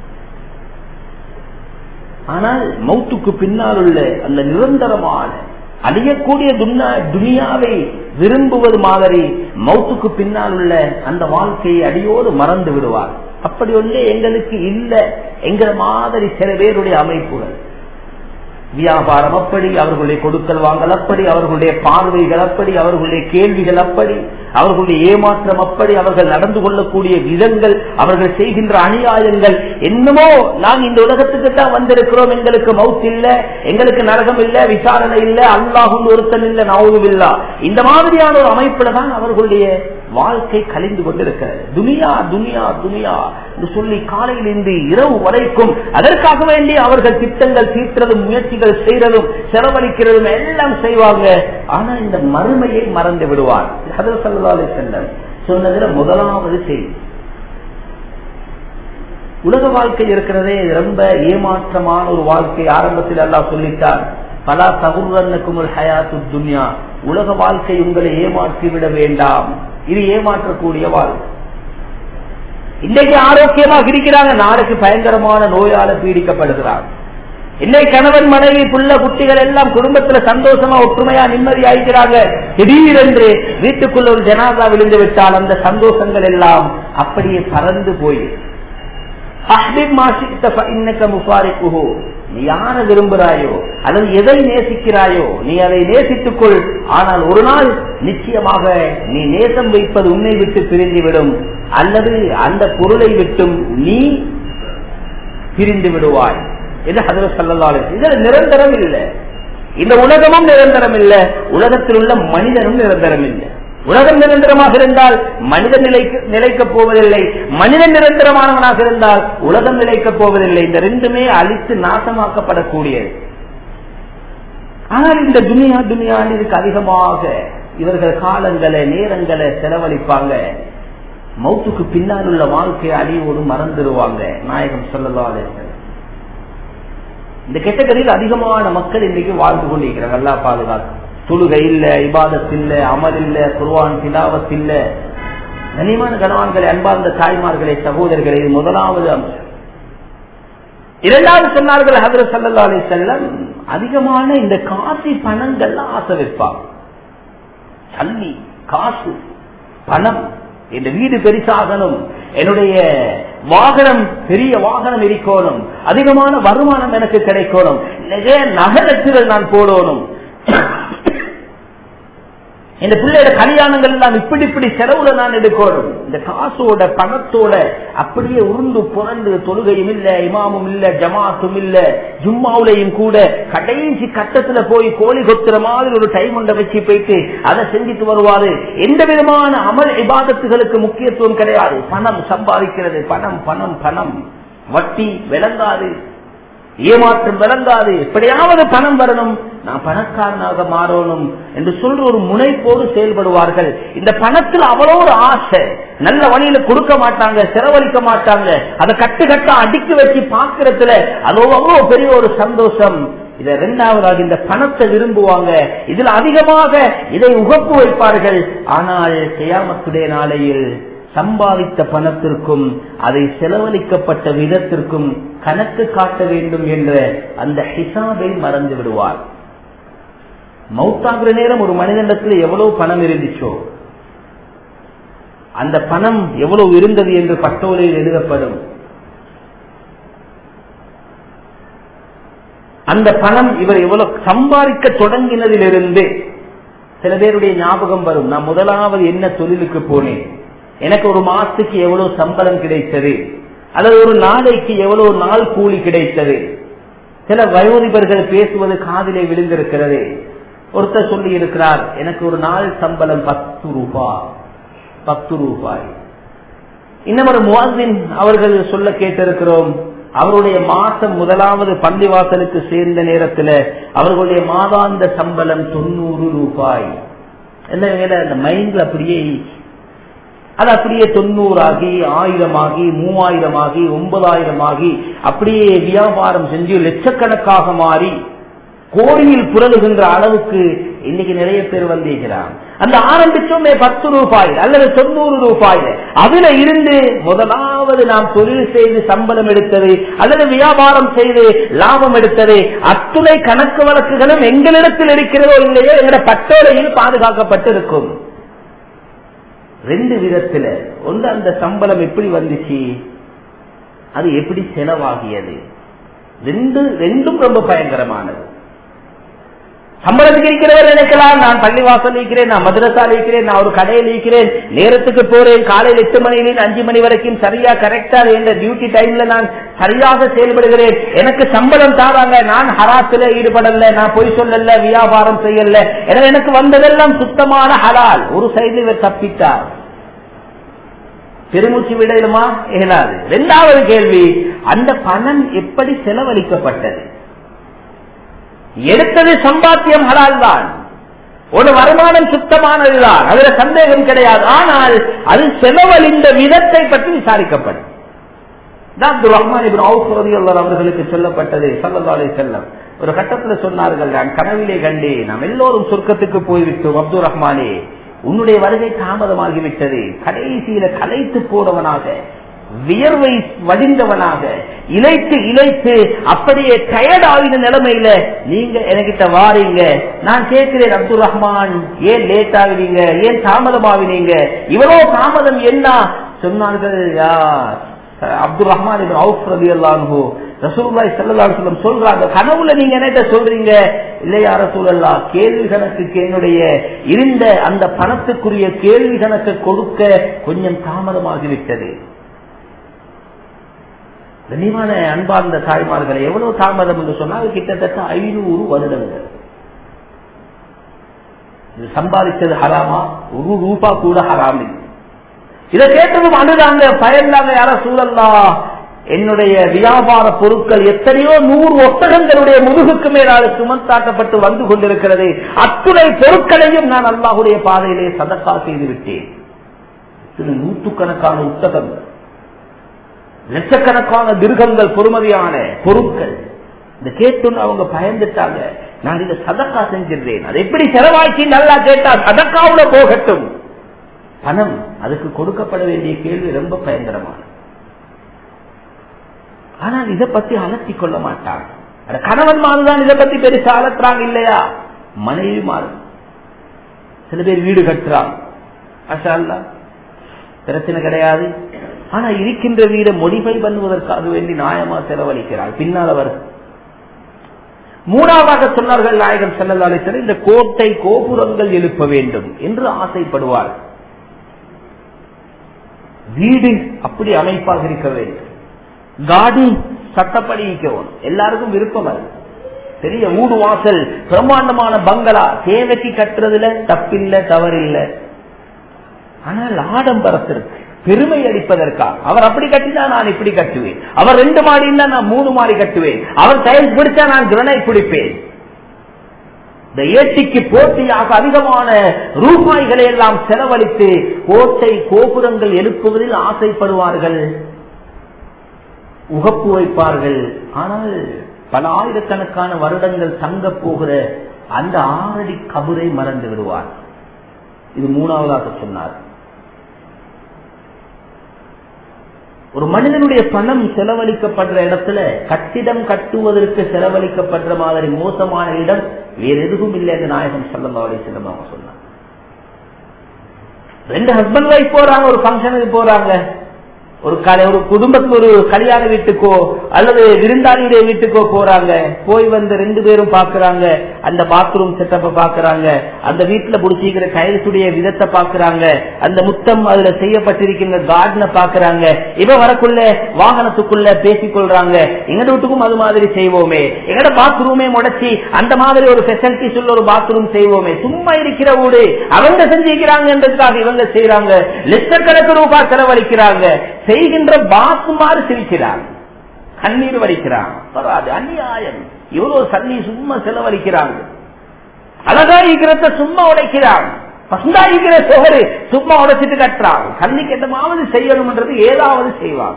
ஆனால் மௌத்துக்கு பின்னால் உள்ள அந்த நிரந்தரமான அழியக்கூடிய துனியாவை விரும்புவது மாதிரி மௌத்துக்கு பின்னால் உள்ள அந்த வாழ்க்கையை அடியோடு மறந்து விடுவார் அப்படி ஒன்றே எங்களுக்கு இல்லை என்கிற மாதிரி சில பேருடைய அமைப்புகள் வியாபாரம் அப்படி அவர்களுடைய கொடுக்கல் வாங்கல் அப்படி அவர்களுடைய பார்வைகள் அப்படி அவர்களுடைய கேள்விகள் அப்படி அவர்களுடைய ஏமாற்றம் அப்படி அவர்கள் நடந்து கொள்ளக்கூடிய விதங்கள் அவர்கள் செய்கின்ற அநியாயங்கள் என்னமோ நாங்க இந்த உலகத்துக்கு தான் வந்திருக்கிறோம் எங்களுக்கு மவுத் இல்ல எங்களுக்கு நரகம் இல்ல விசாரணை இல்ல அல்லாஹும் ஒருத்தன் இல்ல நாவும் இல்லா இந்த மாதிரியான ஒரு அமைப்புல தான் அவர்களுடைய வாழ்க்கை கழிந்து கொண்டிருக்கிறது துனியா துனியா துனியா என்று சொல்லி காலையிலிருந்து இரவு வரைக்கும் அதற்காக வேண்டி அவர்கள் திட்டங்கள் தீட்டுறதும் முயற்சிகள் செய்யறதும் செலவழிக்கிறதும் எல்லாம் செய்வாங்க ஆனா இந்த மறுமையை மறந்து விடுவார் சல்லி செல்லம் சொன்னதுல முதலாவது செய்தி உலக வாழ்க்கை இருக்கிறதே ரொம்ப ஏமாற்றமான ஒரு வாழ்க்கை ஆரம்பத்தில் எல்லாம் சொல்லிட்டார் பலா தகுர்வன்னுக்கும் ஹயாத்து துன்யா உலக வாழ்க்கை உங்களை ஏமாற்றி விட வேண்டாம் இது ஏமாற்றக்கூடிய வாழ்க்கை இன்னைக்கு ஆரோக்கியமாக இருக்கிறாங்க நாளைக்கு பயங்கரமான நோயால பீடிக்கப்படுகிறாங்க இன்னைக்கு கணவன் மனைவி புள்ள குட்டிகள் எல்லாம் குடும்பத்துல சந்தோஷமா ஒற்றுமையா நிம்மதி ஆயிக்கிறாங்க திடீரென்று வீட்டுக்குள்ள ஒரு ஜனாதா விழுந்து விட்டால் அந்த சந்தோஷங்கள் எல்லாம் அப்படியே பறந்து போய் நீ யார விரும்புகிறாயோ அல்லது எதை நேசிக்கிறாயோ நீ அதை நேசித்துக்கொள் ஆனால் ஒரு நாள் நிச்சயமாக நீ நேசம் வைப்பது உன்னை விட்டு பிரிந்துவிடும் அல்லது அந்த பொருளை விட்டும் நீ பிரிந்து விடுவாய் இது ஹதரத் சல்லல்லாஹு இது நிரந்தரம் இல்லை இந்த உலகமும் நிரந்தரம் இல்லை உலகத்தில் உள்ள மனிதனும் நிரந்தரம் இல்லை உலகம் நிரந்தரமாக இருந்தால் மனிதன் நிலைக்கு நிலைக்கப் போவதில்லை மனிதன் நிரந்தரமானவனாக இருந்தால் உலகம் நிலைக்கப் போவதில்லை இந்த ரெண்டுமே அழித்து நாசமாக்கப்படக்கூடியது ஆனால் இந்த துனியா துனியா இதுக்கு அதிகமாக இவர்கள் காலங்களை நேரங்களை செலவழிப்பாங்க மௌத்துக்கு பின்னால் உள்ள வாழ்க்கையை அழிவோடு மறந்துடுவாங்க நாயகம் சொல்லலாம் இந்த கெட்டகரியில் அதிகமான மக்கள் இன்னைக்கு வாழ்ந்து கொண்டிருக்கிறாங்க நல்லா பாதுகாக்கும் தொழுகை இல்ல இபாதத் இல்ல அமல் இல்ல குர்வான் திலாவத் இல்ல கனிமான கணவான்களை அன்பார்ந்த தாய்மார்களை சகோதரர்களை இது முதலாவது அம்சம் இரண்டாவது சொன்னார்கள் ஹதரத் சல்லா அலி செல்லம் அதிகமான இந்த காசி பணங்கள்லாம் ஆசை வைப்பாங்க சல்லி காசு பணம் இந்த வீடு பெருசாகணும் என்னுடைய வாகனம் பெரிய வாகனம் இருக்கணும் அதிகமான வருமானம் எனக்கு கிடைக்கணும் நிறைய நகலட்சுகள் நான் போடணும் இந்த பிள்ளையோட கல்யாணங்கள் எல்லாம் இப்படி இப்படி செலவுல நான் எடுக்கணும் இந்த காசோட பணத்தோட அப்படியே உருண்டு புரண்டு தொழுகையும் இல்ல இமாமும் இல்ல ஜமாத்தும் இல்ல ஜும்மாவுலையும் கூட கடைசி கட்டத்துல போய் கோழி கொத்துற மாதிரி ஒரு டைம் ஒன்றை வச்சு போயிட்டு அதை செஞ்சுட்டு வருவாரு எந்த விதமான அமல் இபாதத்துகளுக்கு முக்கியத்துவம் கிடையாது பணம் சம்பாதிக்கிறது பணம் பணம் பணம் வட்டி விளங்காது ஏமாற்றம் விளங்காது எப்படியாவது பணம் வரணும் நான் பணக்காரனாக மாறணும் என்று சொல்ற ஒரு முனைப்போடு செயல்படுவார்கள் இந்த பணத்தில் அவ்வளோ ஒரு ஆசை நல்ல வழியில கொடுக்க மாட்டாங்க செலவழிக்க மாட்டாங்க அதை கட்டு கட்ட அடுக்கி வச்சு பாக்குறதுல அதோ அவ்வளவு பெரிய ஒரு சந்தோஷம் இதை இரண்டாவதாக இந்த பணத்தை விரும்புவாங்க இதுல அதிகமாக இதை உகப்பு வைப்பார்கள் ஆனால் செய்யாமத்துடைய நாளையில் சம்பாதித்த பணத்திற்கும் அதை செலவழிக்கப்பட்ட விதத்திற்கும் கணக்கு காட்ட வேண்டும் என்ற அந்த ஹிசாபை மறந்து விடுவார் மௌத்தாகிற நேரம் ஒரு மனிதனிடத்தில் எவ்வளவு பணம் இருந்துச்சோ அந்த பணம் எவ்வளவு இருந்தது என்று பட்டோலையில் எழுதப்படும் அந்த பணம் இவர் எவ்வளவு சம்பாதிக்க தொடங்கினதிலிருந்து சில பேருடைய ஞாபகம் வரும் நான் முதலாவது என்ன தொழிலுக்கு போனேன் எனக்கு ஒரு மாசத்துக்கு எவ்வளவு சம்பளம் கிடைத்தது அல்லது ஒரு நாளைக்கு எவ்வளவு நாள் கூலி கிடைத்தது சில வயோதிபர்கள் பேசுவது காதிலே விழுந்திருக்கிறது ஒருத்தர் சொல்லி இருக்கிறார் எனக்கு ஒரு நாள் சம்பளம் பத்து ரூபாய் பத்து ரூபாய் இன்னும் ஒரு முவாசின் அவர்கள் சொல்ல கேட்டிருக்கிறோம் அவருடைய மாசம் முதலாவது பள்ளிவாசலுக்கு சேர்ந்த நேரத்தில் அவர்களுடைய மாதாந்த சம்பளம் தொண்ணூறு ரூபாய் என்ன அந்த மைண்ட்ல அப்படியே அது அப்படியே தொண்ணூறாகி ஆயிரம் ஆகி மூவாயிரம் ஆகி ஒன்பதாயிரம் ஆகி அப்படியே வியாபாரம் செஞ்சு லட்சக்கணக்காக மாறி கோடியில் புரளுகின்ற அளவுக்கு இன்னைக்கு நிறைய பேர் வந்திருக்கிறான் அந்த ஆரம்பிச்சோமே பத்து ரூபாய் அல்லது தொண்ணூறு ரூபாய் அதுல இருந்து முதலாவது நாம் தொழில் செய்து சம்பளம் எடுத்தது அல்லது வியாபாரம் செய்து லாபம் எடுத்தது அத்துணை கணக்கு வழக்குகளும் எங்களிடத்தில் இருக்கிறதோ இல்லையோ எங்களோட பட்டோலையில் பாதுகாக்கப்பட்டிருக்கும் ரெண்டு விதத்துல ஒன்று அந்த சம்பளம் எப்படி வந்துச்சு அது எப்படி செலவாகியது ரெண்டு ரெண்டும் ரொம்ப பயங்கரமானது சம்பளத்துக்கு இருக்கிறவர் நினைக்கலாம் நான் பள்ளிவாசல் இருக்கிறேன் நான் மதுரசால் இருக்கிறேன் நான் ஒரு கடையில் இருக்கிறேன் நேரத்துக்கு போறேன் காலையில் எட்டு மணியிலிருந்து அஞ்சு மணி வரைக்கும் சரியா கரெக்டா என்ற டியூட்டி டைம்ல நான் சரியாக செயல்படுகிறேன் எனக்கு சம்பளம் தாராங்க நான் ஹராத்துல ஈடுபடல நான் பொய் சொல்லல வியாபாரம் செய்யல எனவே எனக்கு வந்ததெல்லாம் சுத்தமான ஹலால் ஒரு சைடு இவர் தப்பித்தார் பெருமூச்சு விடலுமா இயலாது இரண்டாவது கேள்வி அந்த பணம் எப்படி செலவழிக்கப்பட்டது எடுத்தது சம்பாத்தியம் ஹலால் தான் ஒரு வருமானம் சுத்தமானதுதான் அதுல சந்தேகம் கிடையாது ஆனால் அது செலவழிந்த விதத்தை பற்றி விசாரிக்கப்படும் அப்துல் ரஹ்மான் அவர்களுக்கு சொல்லப்பட்டது சல்லதாலை செல்லம் ஒரு கட்டத்தில் சொன்னார்கள் நான் கனவிலே கண்டே நாம் எல்லோரும் சொர்க்கத்துக்கு போய்விட்டோம் அப்துல் ரஹ்மானே உன்னுடைய வருகை தாமதமாகிவிட்டது கடைசியில கலைத்து போனவனாக வியர்வை வடிந்தவனாக இழைத்து இழைத்து அப்படியே டயர்ட் ஆகின நிலைமையில நீங்க என்கிட்ட வாரீங்க நான் கேட்கிறேன் அப்துல் ரஹ்மான் ஏன் லேட் ஆகுவீங்க ஏன் தாமதமாவினீங்க இவ்வளவு தாமதம் என்ன சொன்னார்கள் யார் அப்துல் ரஹ்மான் அவுஃப் ரபி அல்லாஹோ ரசூல்லாய் செல்லலாம் சொல்றாங்க கனவுல நீங்க என்ன சொல்றீங்க இல்லையா ரசூலல்லா கேள்வி கணக்குக்கு என்னுடைய இருந்த அந்த பணத்துக்குரிய கேள்வி கணக்கு கொடுக்க கொஞ்சம் தாமதமாகிவிட்டது கண்ணியமான அன்பார்ந்த தாய்மார்களை எவ்வளவு தாமதம் என்று சொன்னால் கிட்டத்தட்ட ஐநூறு வருடங்கள் இது சம்பாதிச்சது ஹராமா ஒரு ரூபா கூட ஹராம் இல்லை இதை கேட்டதும் அழுதாங்க பயந்தாங்க யார சூழல்லா என்னுடைய வியாபார பொருட்கள் எத்தனையோ நூறு ஒட்டகங்களுடைய முதுகுக்கு மேலாக சுமந்தாட்டப்பட்டு வந்து கொண்டிருக்கிறது அத்துணை பொருட்களையும் நான் அல்லாஹுடைய பாதையிலே சதக்கா செய்து விட்டேன் இது நூற்றுக்கணக்கான புத்தகங்கள் லட்சக்கணக்கான திருகங்கள் பொறுமதியான பொருட்கள் இந்த கேட்டு அவங்க பயந்துட்டாங்க நான் இதை சதக்கா செஞ்சிருந்தேன் அது எப்படி செலவாக்கி நல்லா கேட்டா சதக்காவுல போகட்டும் பணம் அதுக்கு கொடுக்கப்பட வேண்டிய கேள்வி ரொம்ப பயங்கரமான ஆனால் இதை பத்தி அலட்டி கொள்ள மாட்டாங்க கணவன் மாறுதான் இதை பத்தி பெருசா அலட்டுறாங்க இல்லையா மனைவி மாறு சில பேர் வீடு கட்டுறாங்க அஷால்லா பிரச்சனை கிடையாது ஆனா இருக்கின்ற வீடை மொடிஃபை பண்ணுவதற்காக வேண்டி நியாயமா செலவழிக்கிறார் பின்னால் அவர் மூணாவதாக சொன்னார்கள் நாயகம் செல்லலாளிசர் இந்த கோட்டை கோபுரங்கள் எழுப்ப வேண்டும் என்று ஆசைப்படுவார் வீடு அப்படி அமைப்பாக இருக்க வேண்டும் கார்டன் சட்டப்படி இருக்கணும் எல்லாருக்கும் விருப்பம் அது பெரிய ஊடு வாசல் பிரம்மாண்டமான பங்களா தேவைக்கு கட்டுறதுல தப்பில்லை தவறில்லை ஆனால் ஆடம்பரத்திற்கு பெருமை அளிப்பதற்காக அவர் அப்படி கட்டினா நான் இப்படி கட்டுவேன் அவர் ரெண்டு மாடி இருந்தா நான் மூணு மாடி கட்டுவேன் அவர் டைல்ஸ் பிடிச்சா நான் கிரனைட் பிடிப்பேன் இந்த ஏட்டிக்கு போட்டியாக அதிகமான ரூபாய்களை எல்லாம் செலவழித்து கோட்டை கோபுரங்கள் எழுப்புவதில் ஆசைப்படுவார்கள் உகப்பு வைப்பார்கள் ஆனால் பல ஆயிரக்கணக்கான வருடங்கள் தங்க போகிற அந்த ஆறடி கபரை மறந்து விடுவார் இது மூணாவதாக சொன்னார் ஒரு மனிதனுடைய பணம் செலவழிக்கப்படுற இடத்துல கட்டிடம் கட்டுவதற்கு செலவழிக்கப்படுற மாதிரி மோசமான இடம் வேற எதுவும் இல்லை என்று நாயகம் சொல்லமாவளி செல்லம் அவங்க சொன்னாங்க ரெண்டு ஹஸ்பண்ட் ஒய்ஃப் போறாங்க ஒரு ஃபங்க்ஷனுக்கு போறாங்க ஒரு கலை ஒரு குடும்பத்துக்கு ஒரு கல்யாண வீட்டுக்கோ அல்லது விருந்தாளியுடைய வீட்டுக்கோ போறாங்க போய் வந்து ரெண்டு பேரும் பாக்குறாங்க அந்த பாத்ரூம் செட்டப்ப பாக்குறாங்க அந்த வீட்டுல புடிச்சிக்கிற டைல்ஸுடைய விதத்தை பாக்குறாங்க அந்த முத்தம் அதுல செய்யப்பட்டிருக்கின்ற கார்டனை பாக்குறாங்க இவ வரக்குள்ள வாகனத்துக்குள்ள பேசிக் கொள்றாங்க எங்கட வீட்டுக்கும் அது மாதிரி செய்வோமே எங்கட பாத்ரூமே முடச்சி அந்த மாதிரி ஒரு பெசிலிட்டிஸ் உள்ள ஒரு பாத்ரூம் செய்வோமே சும்மா இருக்கிற வீடு அவங்க செஞ்சிருக்கிறாங்கன்றதுக்காக இவங்க செய்யறாங்க லட்சக்கணக்கு ரூபாய் செலவழிக்கிறாங்க செய்கின்ற பாசுமாறு சிரிக்கிறான் கண்ணீர் வடிக்கிறான் வராது அநியாயம் இவ்வளவு தண்ணி சும்மா செலவழிக்கிறாங்க அழகா இருக்கிறத சும்மா உடைக்கிறான் பசுந்தாயிக்கிற சுகரு சும்மா உடைச்சிட்டு கட்டுறான் கண்ணுக்கு என்னமாவது செய்யணும்ன்றது ஏதாவது செய்வாங்க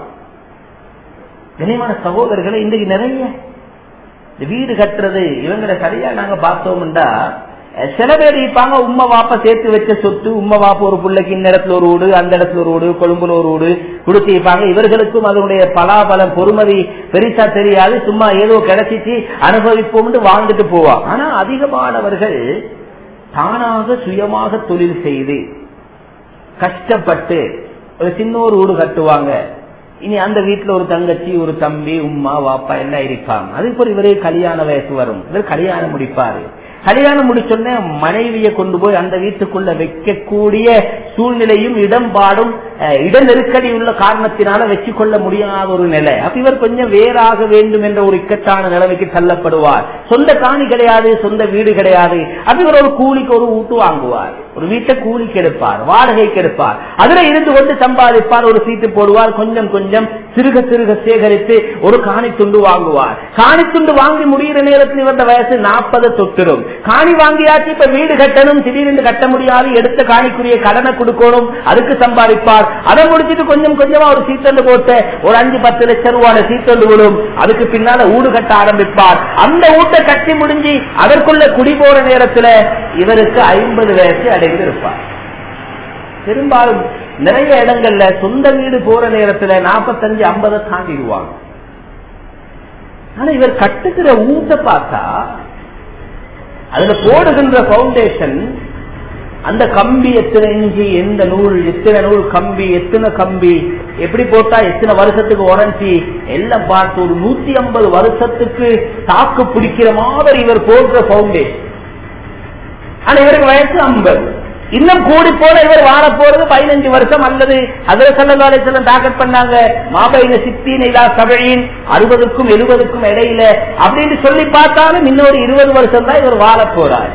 கனிமான சகோதரர்களை இன்றைக்கு நிறைய இந்த வீடு கட்டுறது இவங்களை சரியா நாங்க பார்த்தோம்டா சில பேர் இருப்பாங்க உம்மா வாப்ப சேர்த்து வச்ச சொத்து உம்மா வாப்ப ஒரு பிள்ளைக்கு இந்த இடத்துல ஒரு வீடு அந்த இடத்துல ஒரு வீடு கொழும்புல ஒரு வீடு கொடுத்திருப்பாங்க இவர்களுக்கும் அதனுடைய பலாபலம் பொறுமதி பெருசா தெரியாது சும்மா ஏதோ கிடைச்சிச்சு அனுபவிப்போம்னு வாழ்ந்துட்டு போவாங்க ஆனா அதிகமானவர்கள் தானாக சுயமாக தொழில் செய்து கஷ்டப்பட்டு ஒரு சின்ன ஒரு வீடு கட்டுவாங்க இனி அந்த வீட்டுல ஒரு தங்கச்சி ஒரு தம்பி உம்மா வாப்பா எல்லாம் இருப்பாங்க அதுக்கு ஒரு இவரே கல்யாண வயசு வரும் இவர் கல்யாணம் முடிப்பாரு கல்யாணம் முடிச்சோடனே மனைவியை கொண்டு போய் அந்த வீட்டுக்குள்ள வைக்கக்கூடிய சூழ்நிலையும் இடம்பாடும் இட நெருக்கடி உள்ள காரணத்தினால வச்சு கொள்ள முடியாத ஒரு நிலை அப்ப இவர் கொஞ்சம் வேறாக வேண்டும் என்ற ஒரு இக்கட்டான நிலைமைக்கு தள்ளப்படுவார் சொந்த காணி கிடையாது சொந்த வீடு கிடையாது அப்ப இவர் ஒரு கூலிக்கு ஒரு ஊட்டு வாங்குவார் ஒரு வீட்டை கூலிக்கு எடுப்பார் வாடகைக்கு எடுப்பார் அதுல இருந்து கொண்டு சம்பாதிப்பார் ஒரு சீட்டு போடுவார் கொஞ்சம் கொஞ்சம் சிறுக சிறுக சேகரித்து ஒரு காணி துண்டு வாங்குவார் காணி துண்டு வாங்கி முடிகிற நேரத்தில் இவருடைய வயசு நாற்பது தொட்டுரும் காணி வாங்கியாச்சு இப்ப வீடு கட்டணும் திடீர்னு கட்ட முடியாது எடுத்த காணிக்குரிய கடனை கொடுக்கணும் அதுக்கு சம்பாதிப்பார் அதை முடிச்சிட்டு கொஞ்சம் கொஞ்சமா ஒரு சீத்தண்டு போட்டு ஒரு அஞ்சு பத்து லட்சம் ரூபாய் சீத்தண்டு விடும் அதுக்கு பின்னால ஊடு கட்ட ஆரம்பிப்பார் அந்த ஊட்டை கட்டி முடிஞ்சு அதற்குள்ள குடி போற நேரத்துல இவருக்கு ஐம்பது வயசு அடைந்து இருப்பார் பெரும்பாலும் நிறைய இடங்கள்ல சொந்த வீடு போற நேரத்துல நாற்பத்தஞ்சு ஐம்பதை தாண்டிடுவாங்க ஆனா இவர் கட்டுக்கிற ஊட்ட பார்த்தா அதுல போடுகின்ற பவுண்டேஷன் அந்த கம்பி எத்தனை இஞ்சி எந்த நூல் எத்தனை நூல் கம்பி எத்தனை கம்பி எப்படி போட்டா எத்தனை வருஷத்துக்கு உடஞ்சி எல்லாம் பார்த்து ஒரு நூத்தி ஐம்பது வருஷத்துக்கு தாக்கு பிடிக்கிற மாதிரி இவர் போடுற பவுண்டேஷன் ஆனா இவருக்கு வயசு ஐம்பது இன்னும் கூடி போன இவர் வாழ போறது பதினஞ்சு வருஷம் அல்லது அதில் செல்லவாலை செல்ல டாக்கெட் பண்ணாங்க மாபைன சித்தின் இதா சபையின் அறுபதுக்கும் எழுபதுக்கும் இடையில அப்படின்னு சொல்லி பார்த்தாலும் இன்னொரு இருபது வருஷம் தான் இவர் வாழ போறார்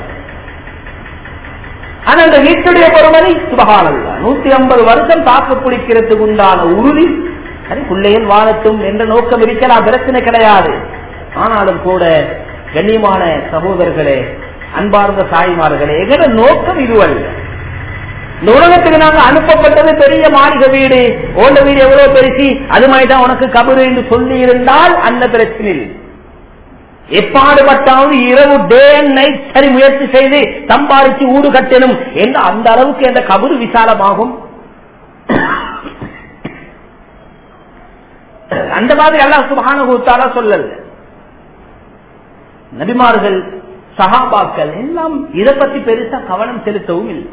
ஆனா அந்த வீட்டுடைய பொறுமதி சுபகானல்ல நூத்தி ஐம்பது வருஷம் தாக்கு பிடிக்கிறதுக்கு உண்டான உறுதி சரி பிள்ளைகள் வாழட்டும் என்ற நோக்கம் இருக்கலாம் பிரச்சனை கிடையாது ஆனாலும் கூட கண்ணியமான சகோதரர்களே அன்பார்ந்த தாய்மார்களே எங்கட நோக்கம் இதுவல்ல இந்த உலகத்துக்கு நாங்க அனுப்பப்பட்டது பெரிய மாளிகை வீடு ஓண்ட வீடு எவ்வளவு பெருசி அது மாதிரி தான் உனக்கு கபரு என்று சொல்லி இருந்தால் அந்த பிரச்சனை இல்லை எப்பாடுபட்டாவது இரவு டே அண்ட் நைட் சரி முயற்சி செய்து சம்பாதிச்சு ஊடு கட்டணும் என்று அந்த அளவுக்கு அந்த கபரு விசாலமாகும் அந்த மாதிரி எல்லாம் சுபான கூத்தால சொல்லல நபிமார்கள் சகாபாக்கள் எல்லாம் இதை பத்தி பெருசா கவனம் செலுத்தவும் இல்லை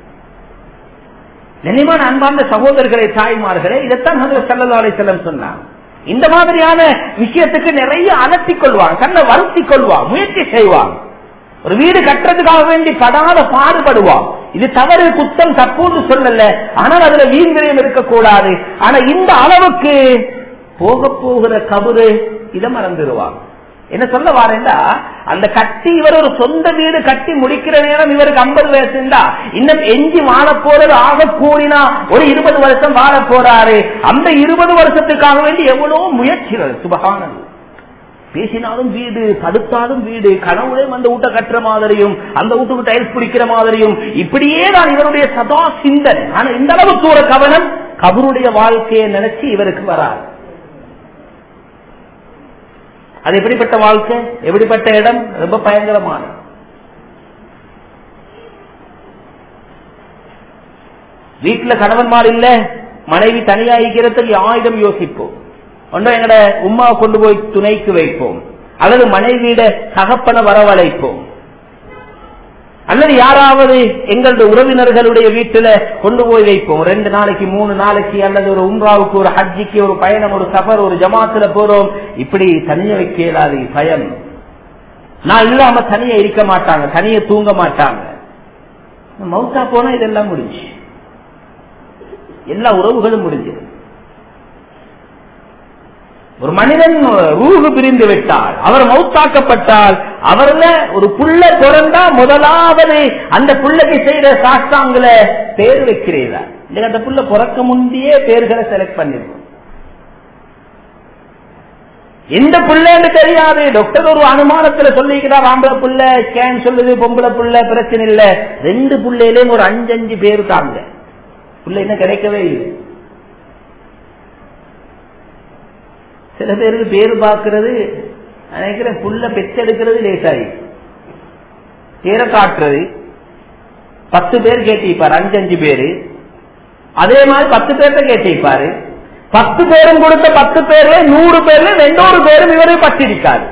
நினைவான அன்பார்ந்த சகோதரர்களை தாய்மார்களே இதைத்தான் செல்லலாலை செல்லம் சொன்னாங்க இந்த மாதிரியான விஷயத்துக்கு நிறைய அலட்டிக் கொள்வாங்க கண்ணை வருத்தி கொள்வாங்க முயற்சி செய்வாங்க ஒரு வீடு கட்டுறதுக்காக வேண்டி படாத பாடுபடுவான் இது தவறு குத்தம் தப்புன்னு சொல்லல ஆனால் அதுல வீண் விரயம் இருக்கக்கூடாது ஆனா இந்த அளவுக்கு போக போகிற கபரு இதை மறந்துடுவாங்க என்ன சொல்ல வாரேண்டா அந்த கட்டி இவர் ஒரு சொந்த வீடு கட்டி முடிக்கிற நேரம் இவருக்கு ஐம்பது வயசு இருந்தா இன்னும் எஞ்சி வாழ போறது ஆக கூடினா ஒரு இருபது வருஷம் வாழ போறாரு அந்த இருபது வருஷத்துக்காக வேண்டி எவ்வளவு முயற்சிகள் சுபகானது பேசினாலும் வீடு தடுத்தாலும் வீடு கனவுலையும் அந்த வீட்டை கட்டுற மாதிரியும் அந்த வீட்டுக்கு டைல்ஸ் பிடிக்கிற மாதிரியும் இப்படியே தான் இவருடைய சதா சிந்தன் ஆனா இந்த அளவு தூர கவனம் கபருடைய வாழ்க்கையை நினைச்சு இவருக்கு வராது அது எப்படிப்பட்ட வாழ்க்கை எப்படிப்பட்ட இடம் ரொம்ப பயங்கரமான வீட்டுல கணவன்மார் இல்ல மனைவி தனியா இருக்கிறதுக்கு ஆயுதம் யோசிப்போம் ஒன்றும் எங்கட உமாவை கொண்டு போய் துணைக்கு வைப்போம் அல்லது மனைவியிட தகப்பன வரவழைப்போம் அல்லது யாராவது எங்களுடைய உறவினர்களுடைய வீட்டுல கொண்டு போய் வைப்போம் ரெண்டு நாளைக்கு மூணு நாளைக்கு அல்லது ஒரு உம்ராவுக்கு ஒரு ஹஜ்ஜிக்கு ஒரு பயணம் ஒரு சஃபர் ஒரு ஜமாத்துல போறோம் இப்படி தனிய வைக்க இயலாது பயம் நான் இல்லாம தனியா இருக்க மாட்டாங்க தனியா தூங்க மாட்டாங்க மவுத்தா போனா இதெல்லாம் முடிஞ்சு எல்லா உறவுகளும் முடிஞ்சது ஒரு மனிதன் ரூகு பிரிந்து விட்டால் அவர் மௌத்தாக்கப்பட்டால் அவர்ல ஒரு புள்ள பிறந்தா முதலாவது அந்த புள்ளைக்கு செய்த சாஸ்தாங்கள பேர் வைக்கிறீரா இல்ல அந்த புள்ள பிறக்க முந்தையே பேர்களை செலக்ட் பண்ணிருக்கோம் எந்த புள்ளன்னு தெரியாது டாக்டர் ஒரு அனுமானத்துல சொல்லிக்கிறார் ஆம்பளை புள்ள ஸ்கேன் சொல்லுது பொம்பளை புள்ள பிரச்சனை இல்ல ரெண்டு புள்ளையிலேயும் ஒரு அஞ்சு அஞ்சு பேர் தாங்க புள்ள இன்னும் கிடைக்கவே இல்லை சில பேருக்கு பேர் பார்க்கறது நினைக்கிறேன் புள்ள பெற்றெடுக்கிறது லேசாயி பேரை காட்டுறது பத்து பேர் கேட்டிருப்பார் அஞ்சு அஞ்சு பேரு அதே மாதிரி பத்து பேர்த்த கேட்டிருப்பாரு பத்து பேரும் கொடுத்த பத்து பேர்ல நூறு பேர்ல ரெண்டோரு பேரும் இவரு பட்டிருக்காரு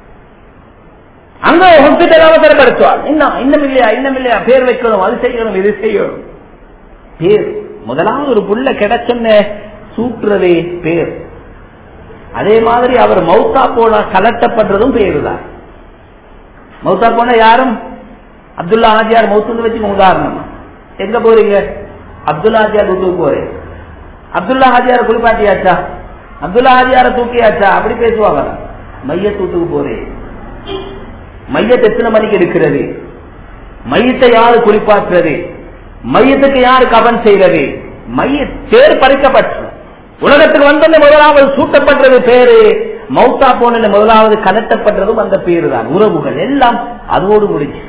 அங்க ஹாஸ்பிட்டல் அவசரப்படுத்துவார் இன்னும் இன்னும் இல்லையா இன்னும் இல்லையா பேர் வைக்கணும் அது செய்யணும் இது செய்யணும் பேர் முதலாவது ஒரு புள்ள கிடைச்சொன்ன சூட்டுறதே பேர் அதே மாதிரி அவர் மௌத்தா போன கலட்டப்படுறதும் பேரு தான் மௌத்தா போன யாரும் அப்துல்லா ஆஜியார் மௌத்து வச்சு உதாரணம் எங்க போறீங்க அப்துல்லா ஆஜியார் வீட்டுக்கு போறேன் அப்துல்லா ஹாஜியார குளிப்பாட்டியாச்சா அப்துல்லா ஹாஜியார தூக்கியாச்சா அப்படி பேசுவாங்க மைய தூத்துக்கு போறேன் மையத்தை எத்தனை மணிக்கு எடுக்கிறது மையத்தை யாரு குளிப்பாற்றுறது மையத்துக்கு யாரு கவன் செய்யறது மைய பேர் பறிக்கப்பட்டு உலகத்துக்கு வந்த முதலாவது சூட்டப்பட்டது பேரு மௌத்தா போன முதலாவது கலட்டப்பட்டதும் அந்த பேரு தான் உறவுகள் எல்லாம் அதோடு முடிஞ்சு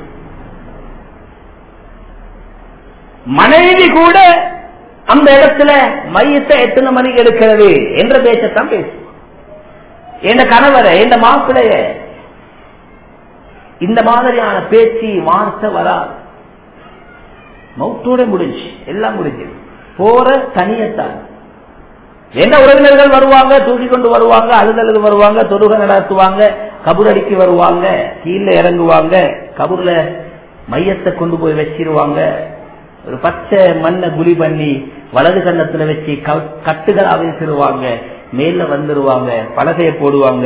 மனைவி கூட அந்த இடத்துல மையத்தை எத்தனை மணிக்கு எடுக்கிறது என்ற பேச்சத்தான் பேசு என் கணவரை என் மாப்பிளைய இந்த மாதிரியான பேச்சு வார்த்தை வராது மௌத்தோட முடிஞ்சு எல்லாம் முடிஞ்சு போற தனியத்தான் என்ன உறவினர்கள் வருவாங்க தூக்கி கொண்டு வருவாங்க அழுதழுது வருவாங்க தொழுகை நடத்துவாங்க கபுரடிக்கு வருவாங்க கீழே இறங்குவாங்க கபூர்ல மையத்தை கொண்டு போய் வச்சிருவாங்க ஒரு பச்சை மண்ணை குழி பண்ணி வலது கன்னத்துல வச்சு கட்டுகளா வீசிடுவாங்க மேல வந்துருவாங்க பலகைய போடுவாங்க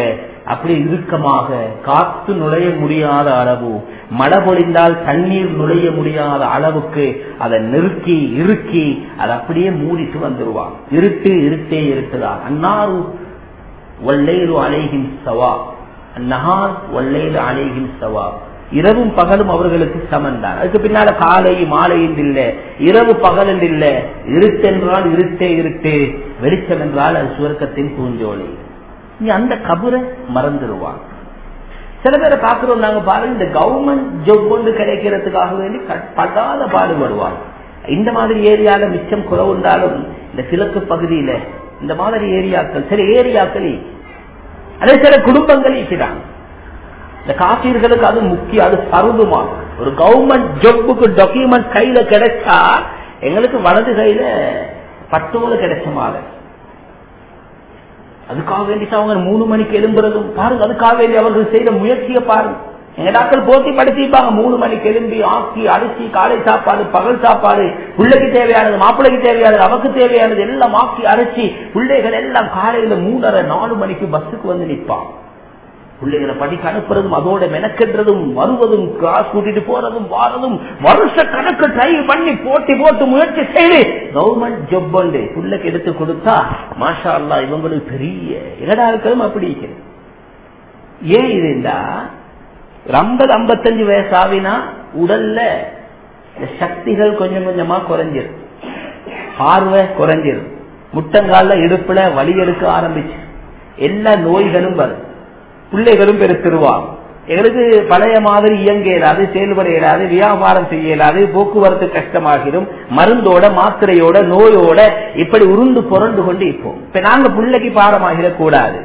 அப்படி இறுக்கமாக காத்து நுழைய முடியாத அளவு மழை பொழிந்தால் தண்ணீர் நுழைய முடியாத அளவுக்கு அதை நெருக்கி இறுக்கி அதை அப்படியே மூடிட்டு வந்துருவான் இருட்டு இருட்டே இருக்குதான் அன்னாரு ஒல்லையிலு அலைகின் சவா நஹார் ஒல்லையிலு அலைகின் சவா இரவும் பகலும் அவர்களுக்கு சமந்தான் அதுக்கு பின்னால காலை மாலை என்று இல்ல இரவு பகல் என்று இல்ல இருட்டென்றால் இருட்டே இருட்டு வெளிச்சம் என்றால் அது சுவர்க்கத்தின் பூஞ்சோலை நீ அந்த கபரை மறந்துடுவான் சில பேரை பாக்குறோம் நாங்க பாருங்க இந்த கவர்மெண்ட் ஜாப் கொண்டு கிடைக்கிறதுக்காக வேண்டி படாத பாடுபடுவாங்க இந்த மாதிரி ஏரியால மிச்சம் குறவுண்டாலும் இந்த கிழக்கு பகுதியில இந்த மாதிரி ஏரியாக்கள் சில ஏரியாக்கள் அதே சில குடும்பங்கள் இருக்கிறாங்க இந்த காப்பீர்களுக்கு அது முக்கியம் அது பருதுமா ஒரு கவர்மெண்ட் ஜாப்புக்கு டாக்குமெண்ட் கையில கிடைச்சா எங்களுக்கு வலது கையில பட்டோல கிடைச்ச மாதிரி அதுக்காக வேண்டி அவங்க மூணு மணிக்கு எழும்புறதும் பாருங்க அதுக்காக வேண்டி அவர்கள் செய்த முயற்சியை பாருங்க எங்க டாக்டர் போட்டி படுத்திப்பாங்க மூணு மணிக்கு எழும்பி ஆக்கி அரிசி காலை சாப்பாடு பகல் சாப்பாடு பிள்ளைக்கு தேவையானது மாப்பிள்ளைக்கு தேவையானது அவக்கு தேவையானது எல்லாம் ஆக்கி அரைச்சி பிள்ளைகள் எல்லாம் காலையில மூணரை நாலு மணிக்கு பஸ்ஸுக்கு வந்து நிற்பான் பிள்ளைகளை படிக்க அனுப்புறதும் அதோட மெனக்கென்றதும் வருவதும் கிளாஸ் கூட்டிட்டு போறதும் வாரதும் வருஷ கணக்கு ட்ரை பண்ணி போட்டி போட்டு முயற்சி செய்து கவர்மெண்ட் ஜப் பண்ணு பிள்ளைக்கு எடுத்து கொடுத்தா மாஷா அல்லா இவங்களுக்கு பெரிய இடா இருக்கிறதும் அப்படி இருக்கிறது ஏன் இதுண்டா ஒரு ஐம்பது ஐம்பத்தஞ்சு வயசு ஆவினா உடல்ல சக்திகள் கொஞ்சம் கொஞ்சமா குறைஞ்சிரும் பார்வை குறைஞ்சிரும் முட்டங்கால இடுப்புல வலி எடுக்க ஆரம்பிச்சு எல்லா நோய்களும் வரும் பிள்ளைகளும் பெருத்திருவாங்க எங்களுக்கு பழைய மாதிரி இயங்க இயலாது செயல்பட இயலாது வியாபாரம் செய்ய இயலாது போக்குவரத்து கஷ்டமாகிடும் மருந்தோட மாத்திரையோட நோயோட இப்படி உருண்டு புரண்டு கொண்டு இப்போம் இப்ப நாங்க பிள்ளைக்கு பாரமாகிடக் கூடாது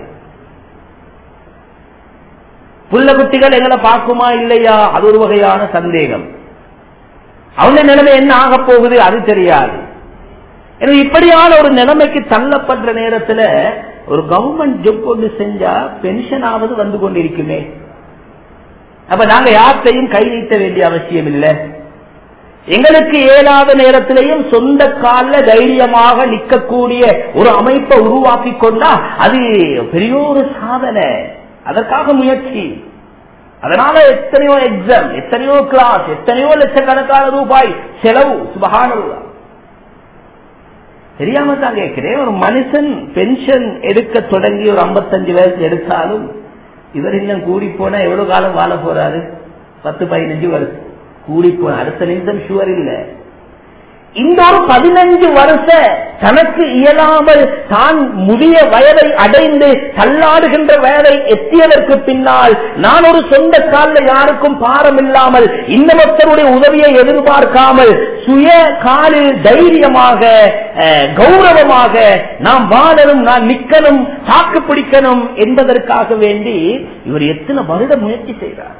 புள்ள குட்டிகள் எங்களை பார்க்குமா இல்லையா அது ஒரு வகையான சந்தேகம் அவங்க நிலைமை என்ன ஆக போகுது அது தெரியாது எனவே இப்படியான ஒரு நிலைமைக்கு தள்ளப்படுற நேரத்துல ஒரு கவர்மெண்ட் ஜப் கொண்டு செஞ்சா பென்ஷன் ஆவது வந்து கொண்டிருக்குமே அப்ப நாங்க யார்த்தையும் கை நீட்ட வேண்டிய அவசியம் இல்லை எங்களுக்கு இயலாத நேரத்திலையும் சொந்த கால தைரியமாக நிற்கக்கூடிய ஒரு அமைப்பை உருவாக்கி கொண்டா அது பெரிய ஒரு சாதனை அதற்காக முயற்சி அதனால எத்தனையோ எக்ஸாம் எத்தனையோ கிளாஸ் எத்தனையோ லட்சக்கணக்கான ரூபாய் செலவு சுபகான தெரியாம தான் கேட்கிறேன் ஒரு மனுஷன் பென்ஷன் எடுக்க தொடங்கி ஒரு ஐம்பத்தஞ்சு வயசு எடுத்தாலும் இவர் இன்னும் கூடி போனா எவ்வளவு காலம் வாழ போறாரு பத்து பதினஞ்சு வருஷம் கூடி போன அடுத்த நிமிஷம் ஷுவர் இல்ல இந்த ஒரு பதினஞ்சு வருஷ தனக்கு இயலாமல் தான் முடிய வயதை அடைந்து தள்ளாடுகின்ற வயதை எத்தியதற்கு பின்னால் நான் ஒரு சொந்த காலில் யாருக்கும் பாரம் இல்லாமல் இன்னமத்தருடைய உதவியை எதிர்பார்க்காமல் சுய காலில் தைரியமாக கௌரவமாக நாம் வாழணும் நான் நிக்கணும் தாக்கு பிடிக்கணும் என்பதற்காக வேண்டி இவர் எத்தனை வருட முயற்சி செய்கிறார்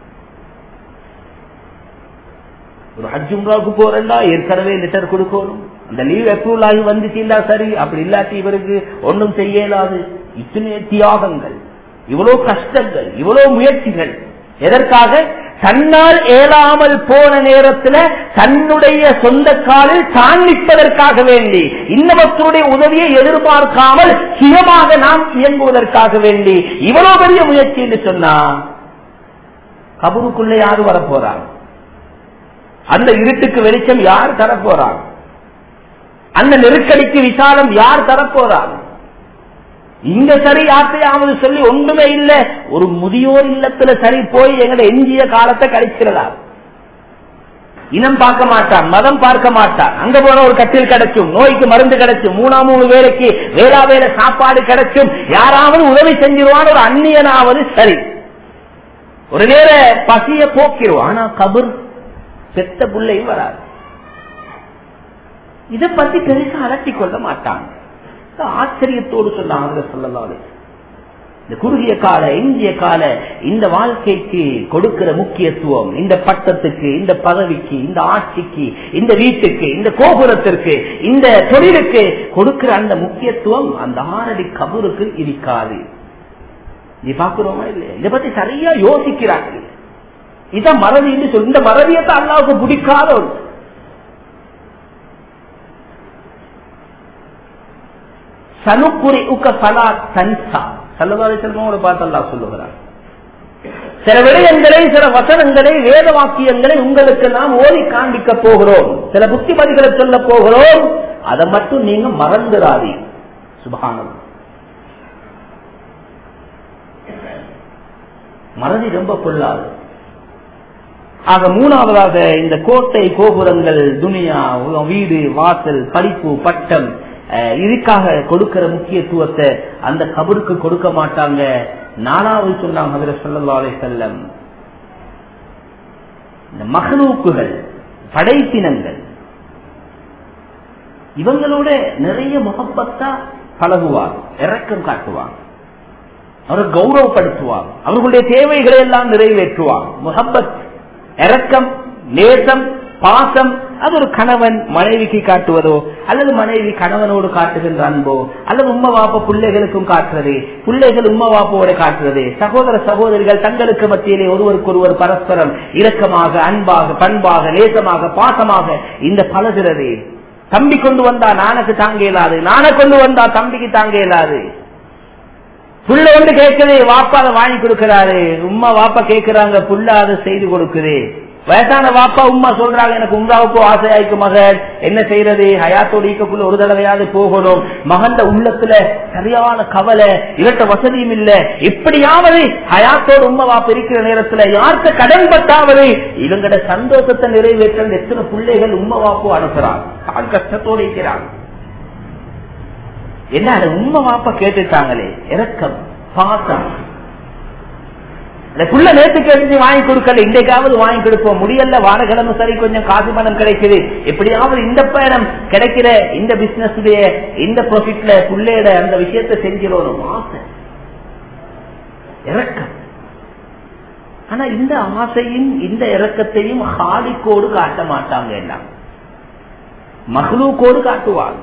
ஒரு ஹஜ் உம்ராவுக்கு போறேன்னா ஏற்கனவே லெட்டர் கொடுக்கணும் அந்த லீவ் அப்ரூவல் ஆகி வந்துட்டீங்களா சரி அப்படி இல்லாட்டி இவருக்கு ஒன்றும் செய்ய இயலாது இத்தனை தியாகங்கள் இவ்வளவு கஷ்டங்கள் இவ்வளவு முயற்சிகள் எதற்காக தன்னால் ஏலாமல் போன நேரத்துல தன்னுடைய சொந்த காலில் தான் நிற்பதற்காக வேண்டி இன்னமத்தருடைய உதவியை எதிர்பார்க்காமல் சுயமாக நாம் இயங்குவதற்காக வேண்டி இவ்வளவு பெரிய முயற்சி என்று சொன்னா கபருக்குள்ளே யாரு வரப்போறாங்க அந்த இருட்டுக்கு வெளிச்சம் யார் தரப்போறாங்க அந்த நெருக்கடிக்கு விசாலம் யார் தரப்போறாங்க இங்க சரி யார்த்தையாவது சொல்லி ஒன்றுமே இல்ல ஒரு முதியோர் இல்லத்துல சரி போய் எங்கட எஞ்சிய காலத்தை கழிக்கிறதா இனம் பார்க்க மாட்டான் மதம் பார்க்க மாட்டான் அங்க போன ஒரு கட்டில் கிடைக்கும் நோய்க்கு மருந்து கிடைக்கும் மூணாம் மூணு வேலைக்கு வேளா வேலை சாப்பாடு கிடைக்கும் யாராவது உதவி செஞ்சிருவான் ஒரு அந்நியனாவது சரி ஒரு நேர பசிய போக்கிடுவான் ஆனா கபர் பெத்த பிள்ளையும் வராது இதை பத்தி பெருசா அலட்டி கொள்ள மாட்டாங்க ஆச்சரியத்தோடு சொன்னாங்க சொல்லலாம் இந்த குறுகிய கால இந்திய கால இந்த வாழ்க்கைக்கு கொடுக்கிற முக்கியத்துவம் இந்த பட்டத்துக்கு இந்த பதவிக்கு இந்த ஆட்சிக்கு இந்த வீட்டுக்கு இந்த கோபுரத்திற்கு இந்த தொழிலுக்கு கொடுக்கிற அந்த முக்கியத்துவம் அந்த ஆறடி கபருக்கு இருக்காது நீ பாக்குறோமா இல்லையா இதை பத்தி சரியா யோசிக்கிறாங்க இத மறதின்னு சொல்லி இந்த மறதியத்தை அல்லாவுக்கு பிடிக்காத ஒன்று சனுக்குறி உக்க பலா தன்சா சல்லதாரி செல்வங்களோட பார்த்து அல்லா சொல்லுகிறார் சில விடயங்களை சில வசனங்களை வேத வாக்கியங்களை உங்களுக்கு நாம் ஓதி காண்பிக்க போகிறோம் சில புத்திமதிகளை சொல்ல போகிறோம் அதை மட்டும் நீங்க மறந்துடாதீ சுபானம் மறதி ரொம்ப பொல்லாது ஆக மூணாவதாக இந்த கோட்டை கோபுரங்கள் துனியா வீடு வாசல் படிப்பு பட்டம் இதுக்காக கொடுக்கிற முக்கியத்துவத்தை அந்த கபருக்கு கொடுக்க மாட்டாங்க நாலாவது சொன்னாங்க அவர சொல்லலாலே செல்லம் இந்த மகனூக்குகள் படைப்பினங்கள் இவங்களோட நிறைய முகப்பத்தா பழகுவார் இறக்கம் காட்டுவார் அவரை கௌரவப்படுத்துவார் அவர்களுடைய தேவைகளை எல்லாம் நிறைவேற்றுவார் முகப்பத் இறக்கம் நேசம் பாசம் அது ஒரு கணவன் மனைவிக்கு காட்டுவதோ அல்லது மனைவி கணவனோடு காட்டுகின்ற அன்போ அல்லது உம்மா வாப்ப பிள்ளைகளுக்கும் காட்டுறது பிள்ளைகள் உம்மா வாப்போட காட்டுறது சகோதர சகோதரிகள் தங்களுக்கு மத்தியிலே ஒருவருக்கு ஒருவர் பரஸ்பரம் இரக்கமாக அன்பாக பண்பாக நேசமாக பாசமாக இந்த பழகிறது தம்பி கொண்டு வந்தா நானுக்கு தாங்க இயலாது நானை கொண்டு வந்தா தம்பிக்கு தாங்க இயலாது புள்ள வந்து கேட்குது வாப்பா அதை வாங்கி கொடுக்கிறாரு உம்மா வாப்பா கேட்கிறாங்க புள்ள அதை செய்து கொடுக்குது வயசான வாப்பா உம்மா சொல்றாங்க எனக்கு உம்ராவுக்கு ஆசையாய்க்கு மகன் என்ன செய்யறது ஹயாத்தோடு ஈக்கக்குள்ள ஒரு தடவையாவது போகணும் மகந்த உள்ளத்துல சரியான கவலை இவற்ற வசதியும் இல்ல எப்படியாவது ஹயாத்தோடு உம்மா வாப்பா இருக்கிற நேரத்துல யார்கிட்ட கடன் பட்டாவது இவங்கட சந்தோஷத்தை நிறைவேற்ற எத்தனை பிள்ளைகள் உம்மா வாப்போ அனுப்புறாங்க தான் கஷ்டத்தோடு இருக்கிறாங்க என்ன உண்மை வாப்பா கேட்டுட்டாங்களே இறக்கம் பாசம் புள்ள நேற்று கேட்டு வாங்கி கொடுக்கல இன்றைக்காவது வாங்கி கொடுப்போம் முடியல வாரக்கிழமை சரி கொஞ்சம் காசு பணம் கிடைக்குது எப்படியாவது இந்த பயணம் கிடைக்கிற இந்த பிசினஸ் இந்த ப்ராஃபிட்ல புள்ளையோட அந்த விஷயத்தை செஞ்சிடணும் ஆசை இறக்கம் ஆனா இந்த ஆசையும் இந்த இறக்கத்தையும் ஹாலிக்கோடு காட்ட மாட்டாங்க எல்லாம் மகளூக்கோடு காட்டுவாங்க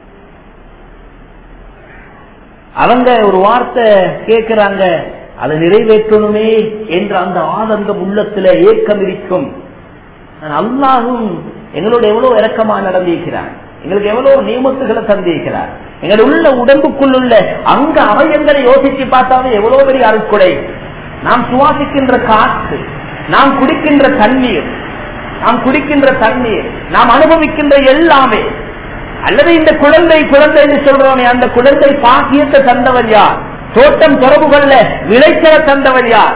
அவங்க ஒரு வார்த்தை கேட்கிறாங்க அதை நிறைவேற்றணுமே என்ற அந்த ஆதங்கம் உள்ளத்துல ஏக்கம் இருக்கும் அல்லாஹும் எங்களோட எவ்வளவு இறக்கமா நடந்திருக்கிறார் எங்களுக்கு எவ்வளவு நியமத்துகளை தந்திருக்கிறார் எங்களுடைய உள்ள உடம்புக்குள்ள அங்க அவயங்களை யோசிச்சு பார்த்தாவே எவ்வளவு பெரிய அருட்கொடை நாம் சுவாசிக்கின்ற காற்று நாம் குடிக்கின்ற தண்ணீர் நாம் குடிக்கின்ற தண்ணீர் நாம் அனுபவிக்கின்ற எல்லாமே அல்லது இந்த குழந்தை குழந்தை என்று சொல்றோமே அந்த குழந்தை பாக்கியத்தை தந்தவன் யார் தோட்டம் தொடர்புகள்ல விளைச்சல தந்தவன் யார்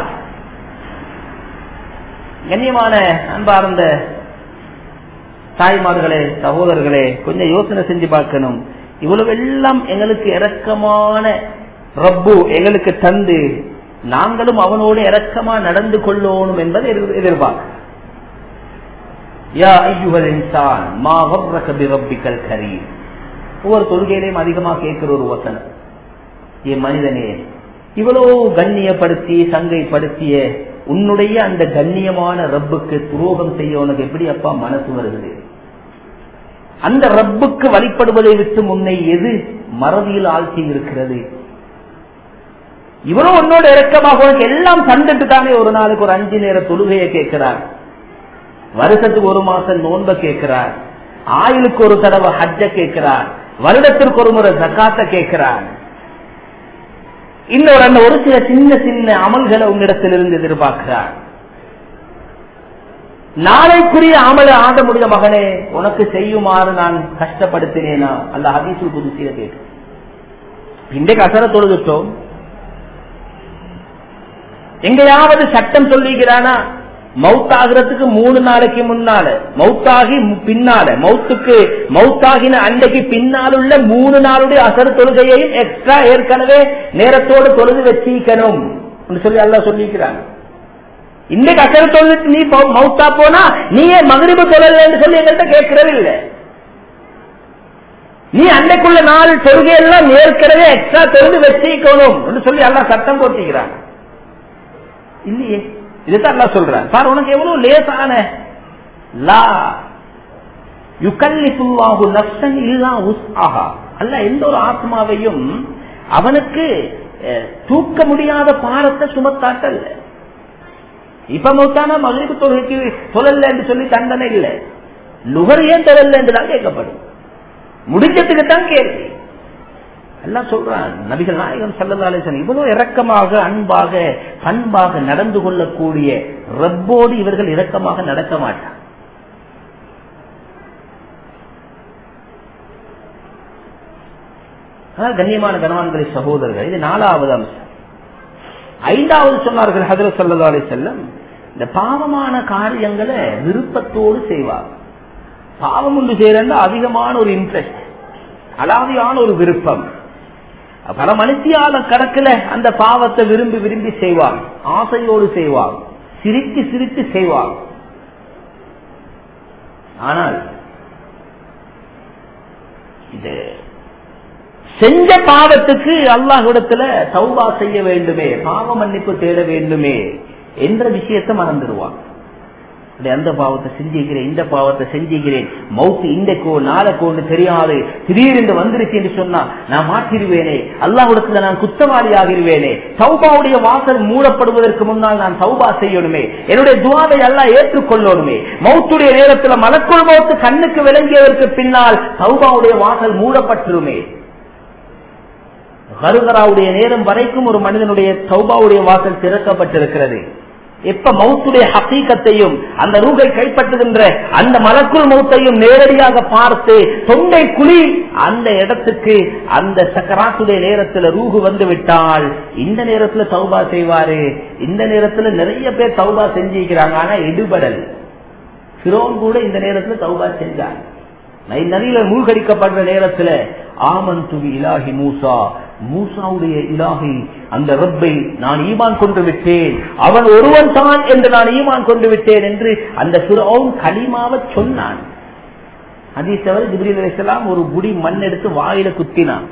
கண்ணியமான அன்பார்ந்த தாய்மார்களே சகோதரர்களே கொஞ்சம் யோசனை செஞ்சு பார்க்கணும் இவ்வளவு எல்லாம் எங்களுக்கு இறக்கமான ரப்பு எங்களுக்கு தந்து நாங்களும் அவனோடு இறக்கமா நடந்து கொள்ளணும் என்பதை எதிர்பார்க்க ஒவ்வொரு தொழுகையிலையும் அதிகமா கேட்கிற ஒரு வசனம் என் மனிதனே இவ்வளவு கண்ணியப்படுத்தி சங்கைப்படுத்திய உன்னுடைய அந்த கண்ணியமான ரப்புக்கு துரோகம் செய்ய உனக்கு எப்படி அப்பா மனசு வருகிறது அந்த ரப்புக்கு வழிபடுவதை விட்டு முன்னை எது மறதியில் ஆழ்த்தி இருக்கிறது இவரும் உன்னோட இறக்கமாக உனக்கு எல்லாம் தந்துட்டு தானே ஒரு நாளுக்கு ஒரு அஞ்சு நேர தொழுகையை கேட்கிறார் வருஷத்துக்கு ஒரு மாசம் நோன்ப கேட்கிறார் ஆயுளுக்கு ஒரு தடவை ஹஜ்ஜ கேட்கிறார் வருடத்திற்கு ஒரு முறை ஜக்காத்த கேட்கிறார் இன்னொரு அந்த ஒரு சில சின்ன சின்ன அமல்களை உங்களிடத்திலிருந்து எதிர்பார்க்கிறார் நாளைக்குரிய அமல ஆட முடிய மகனே உனக்கு செய்யுமாறு நான் கஷ்டப்படுத்தினேனா அல்ல ஹதீசு புதுசிய கேட்டு இன்றைக்கு அசர தொழுதுட்டோம் எங்கேயாவது சட்டம் சொல்லிக்கிறானா மவுத்தாகிறதுக்கு மூணு நாளைக்கு முன்னால மவுத்தாகி பின்னால மவுத்துக்கு மவுத்தாகின அன்றைக்கு பின்னால் உள்ள மூணு நாளுடைய அசர் தொழுகையையும் எக்ஸ்ட்ரா ஏற்கனவே நேரத்தோடு தொழுது வச்சிக்கணும் சொல்லி அல்ல சொல்லிக்கிறாங்க இன்றைக்கு அசர் தொழுது நீ மவுத்தா போனா நீயே மகிழ்வு தொழலன்னு சொல்லி எங்கள்கிட்ட கேட்கறது இல்லை நீ அன்றைக்குள்ள நாலு தொழுகையெல்லாம் ஏற்கனவே எக்ஸ்ட்ரா தொழுது வச்சிக்கணும் சொல்லி எல்லாம் சட்டம் போட்டிக்கிறாங்க இல்லையே இதுதான் அல்லா சொல்றேன் சார் உனக்கு எவ்வளவு லேசான லா யுகல்லிஃபுல்லாஹு நஃப்ஸன் இல்லா உஸ்ஆஹா அல்ல எந்த ஒரு ஆத்மாவையும் அவனுக்கு தூக்க முடியாத பாரத்தை சுமத்தாட்டல் இப்ப மௌத்தான மகளிருக்கு தொழுகைக்கு சொல்லல என்று சொல்லி தண்டனை இல்லை லுகர் ஏன் தொழல என்றுதான் கேட்கப்படும் முடிஞ்சதுக்கு தான் கேள்வி எல்லாம் சொல்றான் நபிகள் நாயகம் சல்லல்லாசன் இவ்வளவு இரக்கமாக அன்பாக பண்பாக நடந்து கொள்ளக்கூடிய ரப்போடு இவர்கள் இரக்கமாக நடக்க மாட்டார் கண்ணியமான கணவான்களை சகோதரர்கள் இது நாலாவது அம்சம் ஐந்தாவது சொன்னார்கள் ஹதரத் சல்லா அலி செல்லம் இந்த பாவமான காரியங்களை விருப்பத்தோடு செய்வார் பாவம் ஒன்று செய்யறா அதிகமான ஒரு இன்ட்ரெஸ்ட் அலாதியான ஒரு விருப்பம் பல மனுஷியால கணக்கில் அந்த பாவத்தை விரும்பி விரும்பி செய்வாங்க ஆசையோடு செய்வாங்க சிரித்து சிரித்து செய்வாங்க ஆனால் இது செஞ்ச பாவத்துக்கு அல்லாஹிடத்துல சௌபா செய்ய வேண்டுமே பாவ மன்னிப்பு தேட வேண்டுமே என்ற விஷயத்தை மறந்துடுவான் அந்த பாவத்தை செஞ்சுக்கிறேன் இந்த பாவத்தை செஞ்சுக்கிறேன் மவுத்து இன்றைக்கோ நாளைக்கோன்னு தெரியாது திடீரென்று வந்துருச்சு என்று சொன்னா நான் மாற்றிடுவேனே அல்லாஹிடத்துல நான் குத்தவாளி ஆகிருவேனே சௌபாவுடைய வாசல் மூடப்படுவதற்கு முன்னால் நான் சௌபா செய்யணுமே என்னுடைய துவாவை எல்லாம் ஏற்றுக்கொள்ளணுமே மௌத்துடைய நேரத்தில் மலக்குள் மௌத்து கண்ணுக்கு விளங்கியதற்கு பின்னால் சௌபாவுடைய வாசல் மூடப்பட்டுருமே கருகராவுடைய நேரம் வரைக்கும் ஒரு மனிதனுடைய சௌபாவுடைய வாசல் திறக்கப்பட்டிருக்கிறது எப்ப மௌத்துடைய ஹசீகத்தையும் அந்த ரூகை கைப்பற்றுகின்ற அந்த மலக்குள் மௌத்தையும் நேரடியாக பார்த்து தொண்டை குழி அந்த இடத்துக்கு அந்த சக்கராத்துடைய நேரத்துல ரூகு வந்து விட்டால் இந்த நேரத்துல சௌபா செய்வாரு இந்த நேரத்துல நிறைய பேர் சௌபா செஞ்சிருக்கிறாங்க ஆனா எடுபடல் சிரோன் கூட இந்த நேரத்துல சௌபா செஞ்சாங்க நதியில மூழ்கடிக்கப்படுற நேரத்துல ஆமன் துவி இலாஹி மூசா மூசாவுடைய இலாகி அந்த ரப்பை நான் ஈமான் கொண்டு விட்டேன் அவன் ஒருவன் தான் என்று நான் ஈமான் கொண்டு விட்டேன் என்று அந்த சிரோன் களிமாவ சொன்னான் அதீசவர் ஜிப்ரீல் அலிஸ்லாம் ஒரு குடி மண் எடுத்து வாயில குத்தினான்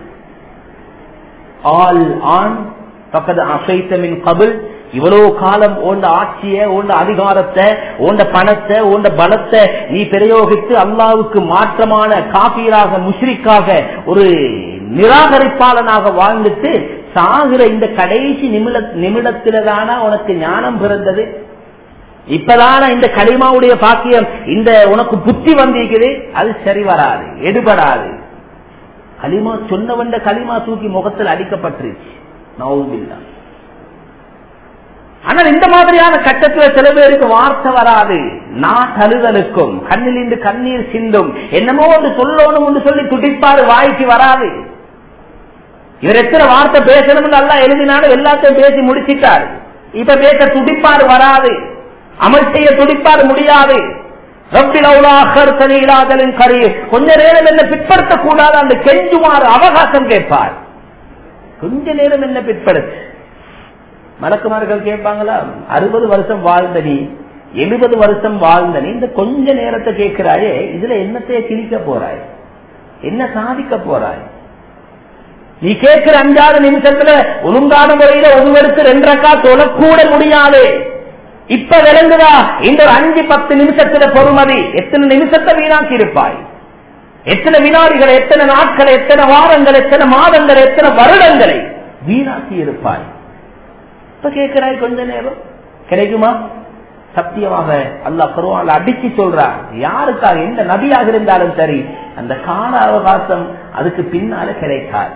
ஆல் ஆண் பக்கத்து அசைத்தமின் கபில் இவ்வளவு காலம் ஓண்ட ஆட்சிய ஓண்ட அதிகாரத்தை ஓண்ட பணத்தை ஓண்ட பலத்தை நீ பிரயோகித்து அல்லாவுக்கு மாற்றமான காப்பீராக முஷ்ரிக்காக ஒரு நிராகரிப்பாளனாக வாழ்ந்துட்டு சாகிற இந்த கடைசி நிமிட நிமிடத்தில்தானா உனக்கு ஞானம் பிறந்தது இப்பதான இந்த களிமாவுடைய பாக்கியம் இந்த உனக்கு புத்தி வந்திருக்குது அது சரி வராது எடுபடாது களிமா சொன்னவண்ட களிமா தூக்கி முகத்தில் அடிக்கப்பட்டுருச்சு நவுபில்லா ஆனால் இந்த மாதிரியான கட்டத்தில் சில பேருக்கு வார்த்தை வராது நான் தழுதலுக்கும் கண்ணில் இருந்து கண்ணீர் சிந்தும் என்னமோ ஒன்று சொல்லணும் என்று சொல்லி துடிப்பாரு வாய்க்கு வராது இவர் எத்தனை வார்த்தை பேசணும்னு நல்லா எழுதினாலும் எல்லாத்தையும் பேசி முடிச்சிட்டாரு இப்ப பேச துடிப்பாரு வராது அமல் செய்ய துடிப்பாரு முடியாது கரி கொஞ்ச நேரம் என்ன பிற்படுத்த கூடாது அந்த கெஞ்சுமாறு அவகாசம் கேட்பார் கொஞ்ச நேரம் என்ன பிற்படுத்து மலக்குமார்கள் கேட்பாங்களா அறுபது வருஷம் வாழ்ந்த நீ எழுபது வருஷம் வாழ்ந்த நீ இந்த கொஞ்ச நேரத்தை கேட்கிறாயே இதுல என்னத்தைய கிழிக்க போறாய் என்ன சாதிக்க போறாய் நீ கேட்கிற அஞ்சாறு நிமிஷத்துல ஒழுங்கான முறையில ஒருவருக்கு ரெண்டரைக்கா தொழக்கூட முடியாது இப்ப விளங்குதா இந்த ஒரு அஞ்சு பத்து நிமிஷத்துல பொறுமதி எத்தனை நிமிஷத்தை வீணாக்கி இருப்பாய் எத்தனை வினாடிகள் எத்தனை நாட்கள் எத்தனை வாரங்கள் எத்தனை மாதங்கள் எத்தனை வருடங்களை வீணாக்கி இருப்பாய் இப்ப கேட்கிறாய் கொஞ்ச நேரம் கிடைக்குமா சத்தியமாக அல்லா பருவால அடிச்சு சொல்றான் யாருக்காக எந்த நபியாக இருந்தாலும் சரி அந்த கால அவகாசம் அதுக்கு பின்னால கிடைக்காது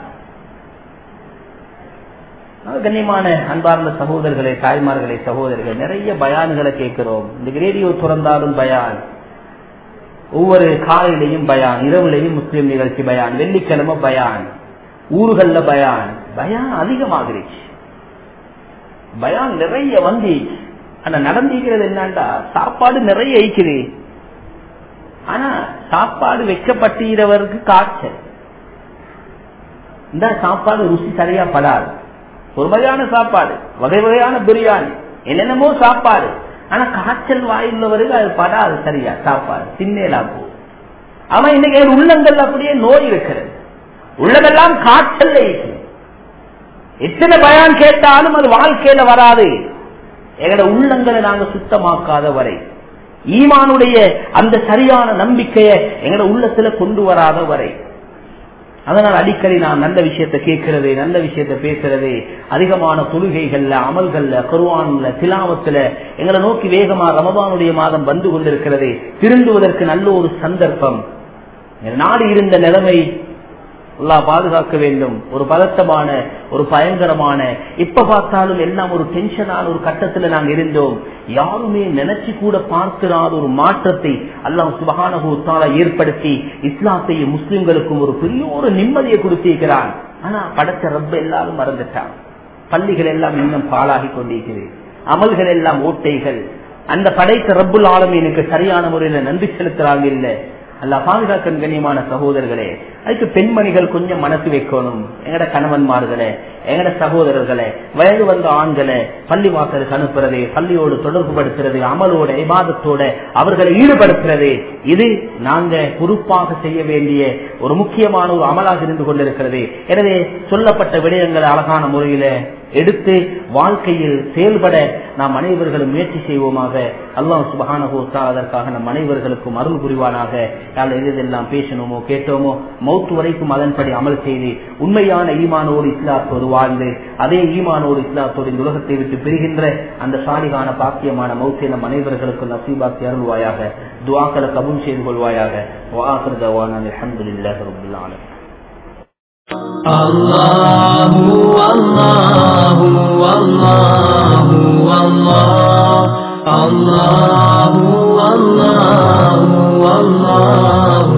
கண்ணியமான அன்பார்ந்த சகோதரர்களே தாய்மார்களே சகோதரர்கள் நிறைய பயான்களை கேட்கிறோம் இந்த ரேடியோ துறந்தாலும் பயான் ஒவ்வொரு காலையிலையும் பயான் இரவுலையும் முஸ்லீம் நிகழ்ச்சி பயான் வெள்ளிக்கிழமை பயான் ஊர்கள்ல பயான் பயான் அதிகமாகிருச்சு பயான் நிறைய வந்து ஆனா நடந்திருக்கிறது என்னண்டா சாப்பாடு நிறைய ஐக்குது ஆனா சாப்பாடு வைக்கப்பட்டிருவருக்கு காய்ச்சல் இந்த சாப்பாடு ருசி சரியா படாது ஒரு வகையான சாப்பாடு வகை வகையான பிரியாணி என்னென்னமோ சாப்பாடு ஆனா காய்ச்சல் வாயுள்ளவருக்கு அது படாது சரியா சாப்பாடு தின்னேலா போ அவன் இன்னைக்கு உள்ளங்கள் அப்படியே நோய் இருக்கிறது உள்ளதெல்லாம் காய்ச்சல் இருக்கு எத்தனை பயான் கேட்டாலும் அது வாழ்க்கையில வராது எங்களோட உள்ளங்களை நாங்க சுத்தமாக்காத வரை ஈமானுடைய அந்த சரியான நம்பிக்கையை எங்களோட உள்ளத்துல கொண்டு வராத வரை அதனால் அடிக்கடி நான் நல்ல விஷயத்தை கேட்கிறது நல்ல விஷயத்தை பேசுறது அதிகமான தொழுகைகள்ல அமல்கள்ல கருவான்ல திலாவத்துல எங்களை நோக்கி வேகமா ரமபானுடைய மாதம் வந்து கொண்டிருக்கிறது திருந்துவதற்கு நல்ல ஒரு சந்தர்ப்பம் நாடு இருந்த நிலைமை அல்லாஹ் பாதுகாக்க வேண்டும் ஒரு பதட்டமான ஒரு பயங்கரமான இப்ப பார்த்தாலும் எல்லாம் ஒரு டென்ஷனான ஒரு கட்டத்துல நாங்க இருந்தோம் யாருமே நினைச்சு கூட பார்க்கிறாத ஒரு மாற்றத்தை அல்லாஹ் சுபகானகூத்தால ஏற்படுத்தி இஸ்லாத்தையும் முஸ்லிம்களுக்கும் ஒரு பெரிய ஒரு நிம்மதியை கொடுத்திருக்கிறான் ஆனா படைச்ச ரப்ப எல்லாரும் மறந்துட்டான் பள்ளிகள் எல்லாம் இன்னும் பாழாகி கொண்டிருக்கிறது அமல்கள் எல்லாம் ஓட்டைகள் அந்த படைத்த ரப்புல் ஆலமீனுக்கு சரியான முறையில நன்றி செலுத்துறாங்க இல்ல அல்ல பாதுகாக்கன் கண்ணியமான சகோதரர்களே அதுக்கு பெண்மணிகள் கொஞ்சம் மனசு வைக்கணும் எங்கட கணவன்மார்களே எங்கட சகோதரர்களே வயது வந்த ஆண்களை பள்ளி வாசலுக்கு அனுப்புறது பள்ளியோடு தொடர்பு படுத்துறது அமலோட இபாதத்தோட அவர்களை ஈடுபடுத்துறது இது நாங்க பொறுப்பாக செய்ய வேண்டிய ஒரு முக்கியமான ஒரு அமலாக இருந்து கொண்டிருக்கிறது எனவே சொல்லப்பட்ட விடயங்களை அழகான முறையில எடுத்து வாழ்க்கையில் செயல்பட நாம் அனைவர்களும் முயற்சி செய்வோமாக அல்லாஹ் சுபகானகோத்தா அதற்காக நம் அனைவர்களுக்கும் அருள் புரிவானாக யாழ் எதெல்லாம் பேசணுமோ கேட்டோமோ மௌத்து வரைக்கும் அதன்படி அமல் செய்து உண்மையான ஈமானோடு இஸ்லாத்தோடு வாழ்ந்து அதே ஈமானோடு இஸ்லாத்தோடு இந்த உலகத்தை விட்டு பிரிகின்ற அந்த சாலிகான பாக்கியமான மௌத்தை நம் அனைவர்களுக்கும் நசீபாக்கி அருள்வாயாக துவாக்களை கபூல் செய்து கொள்வாயாக வாஹர்தவான அலமதுல்லாஹ் ரபுல்லா ஆலமீன் الله والله والله والله الله والله والله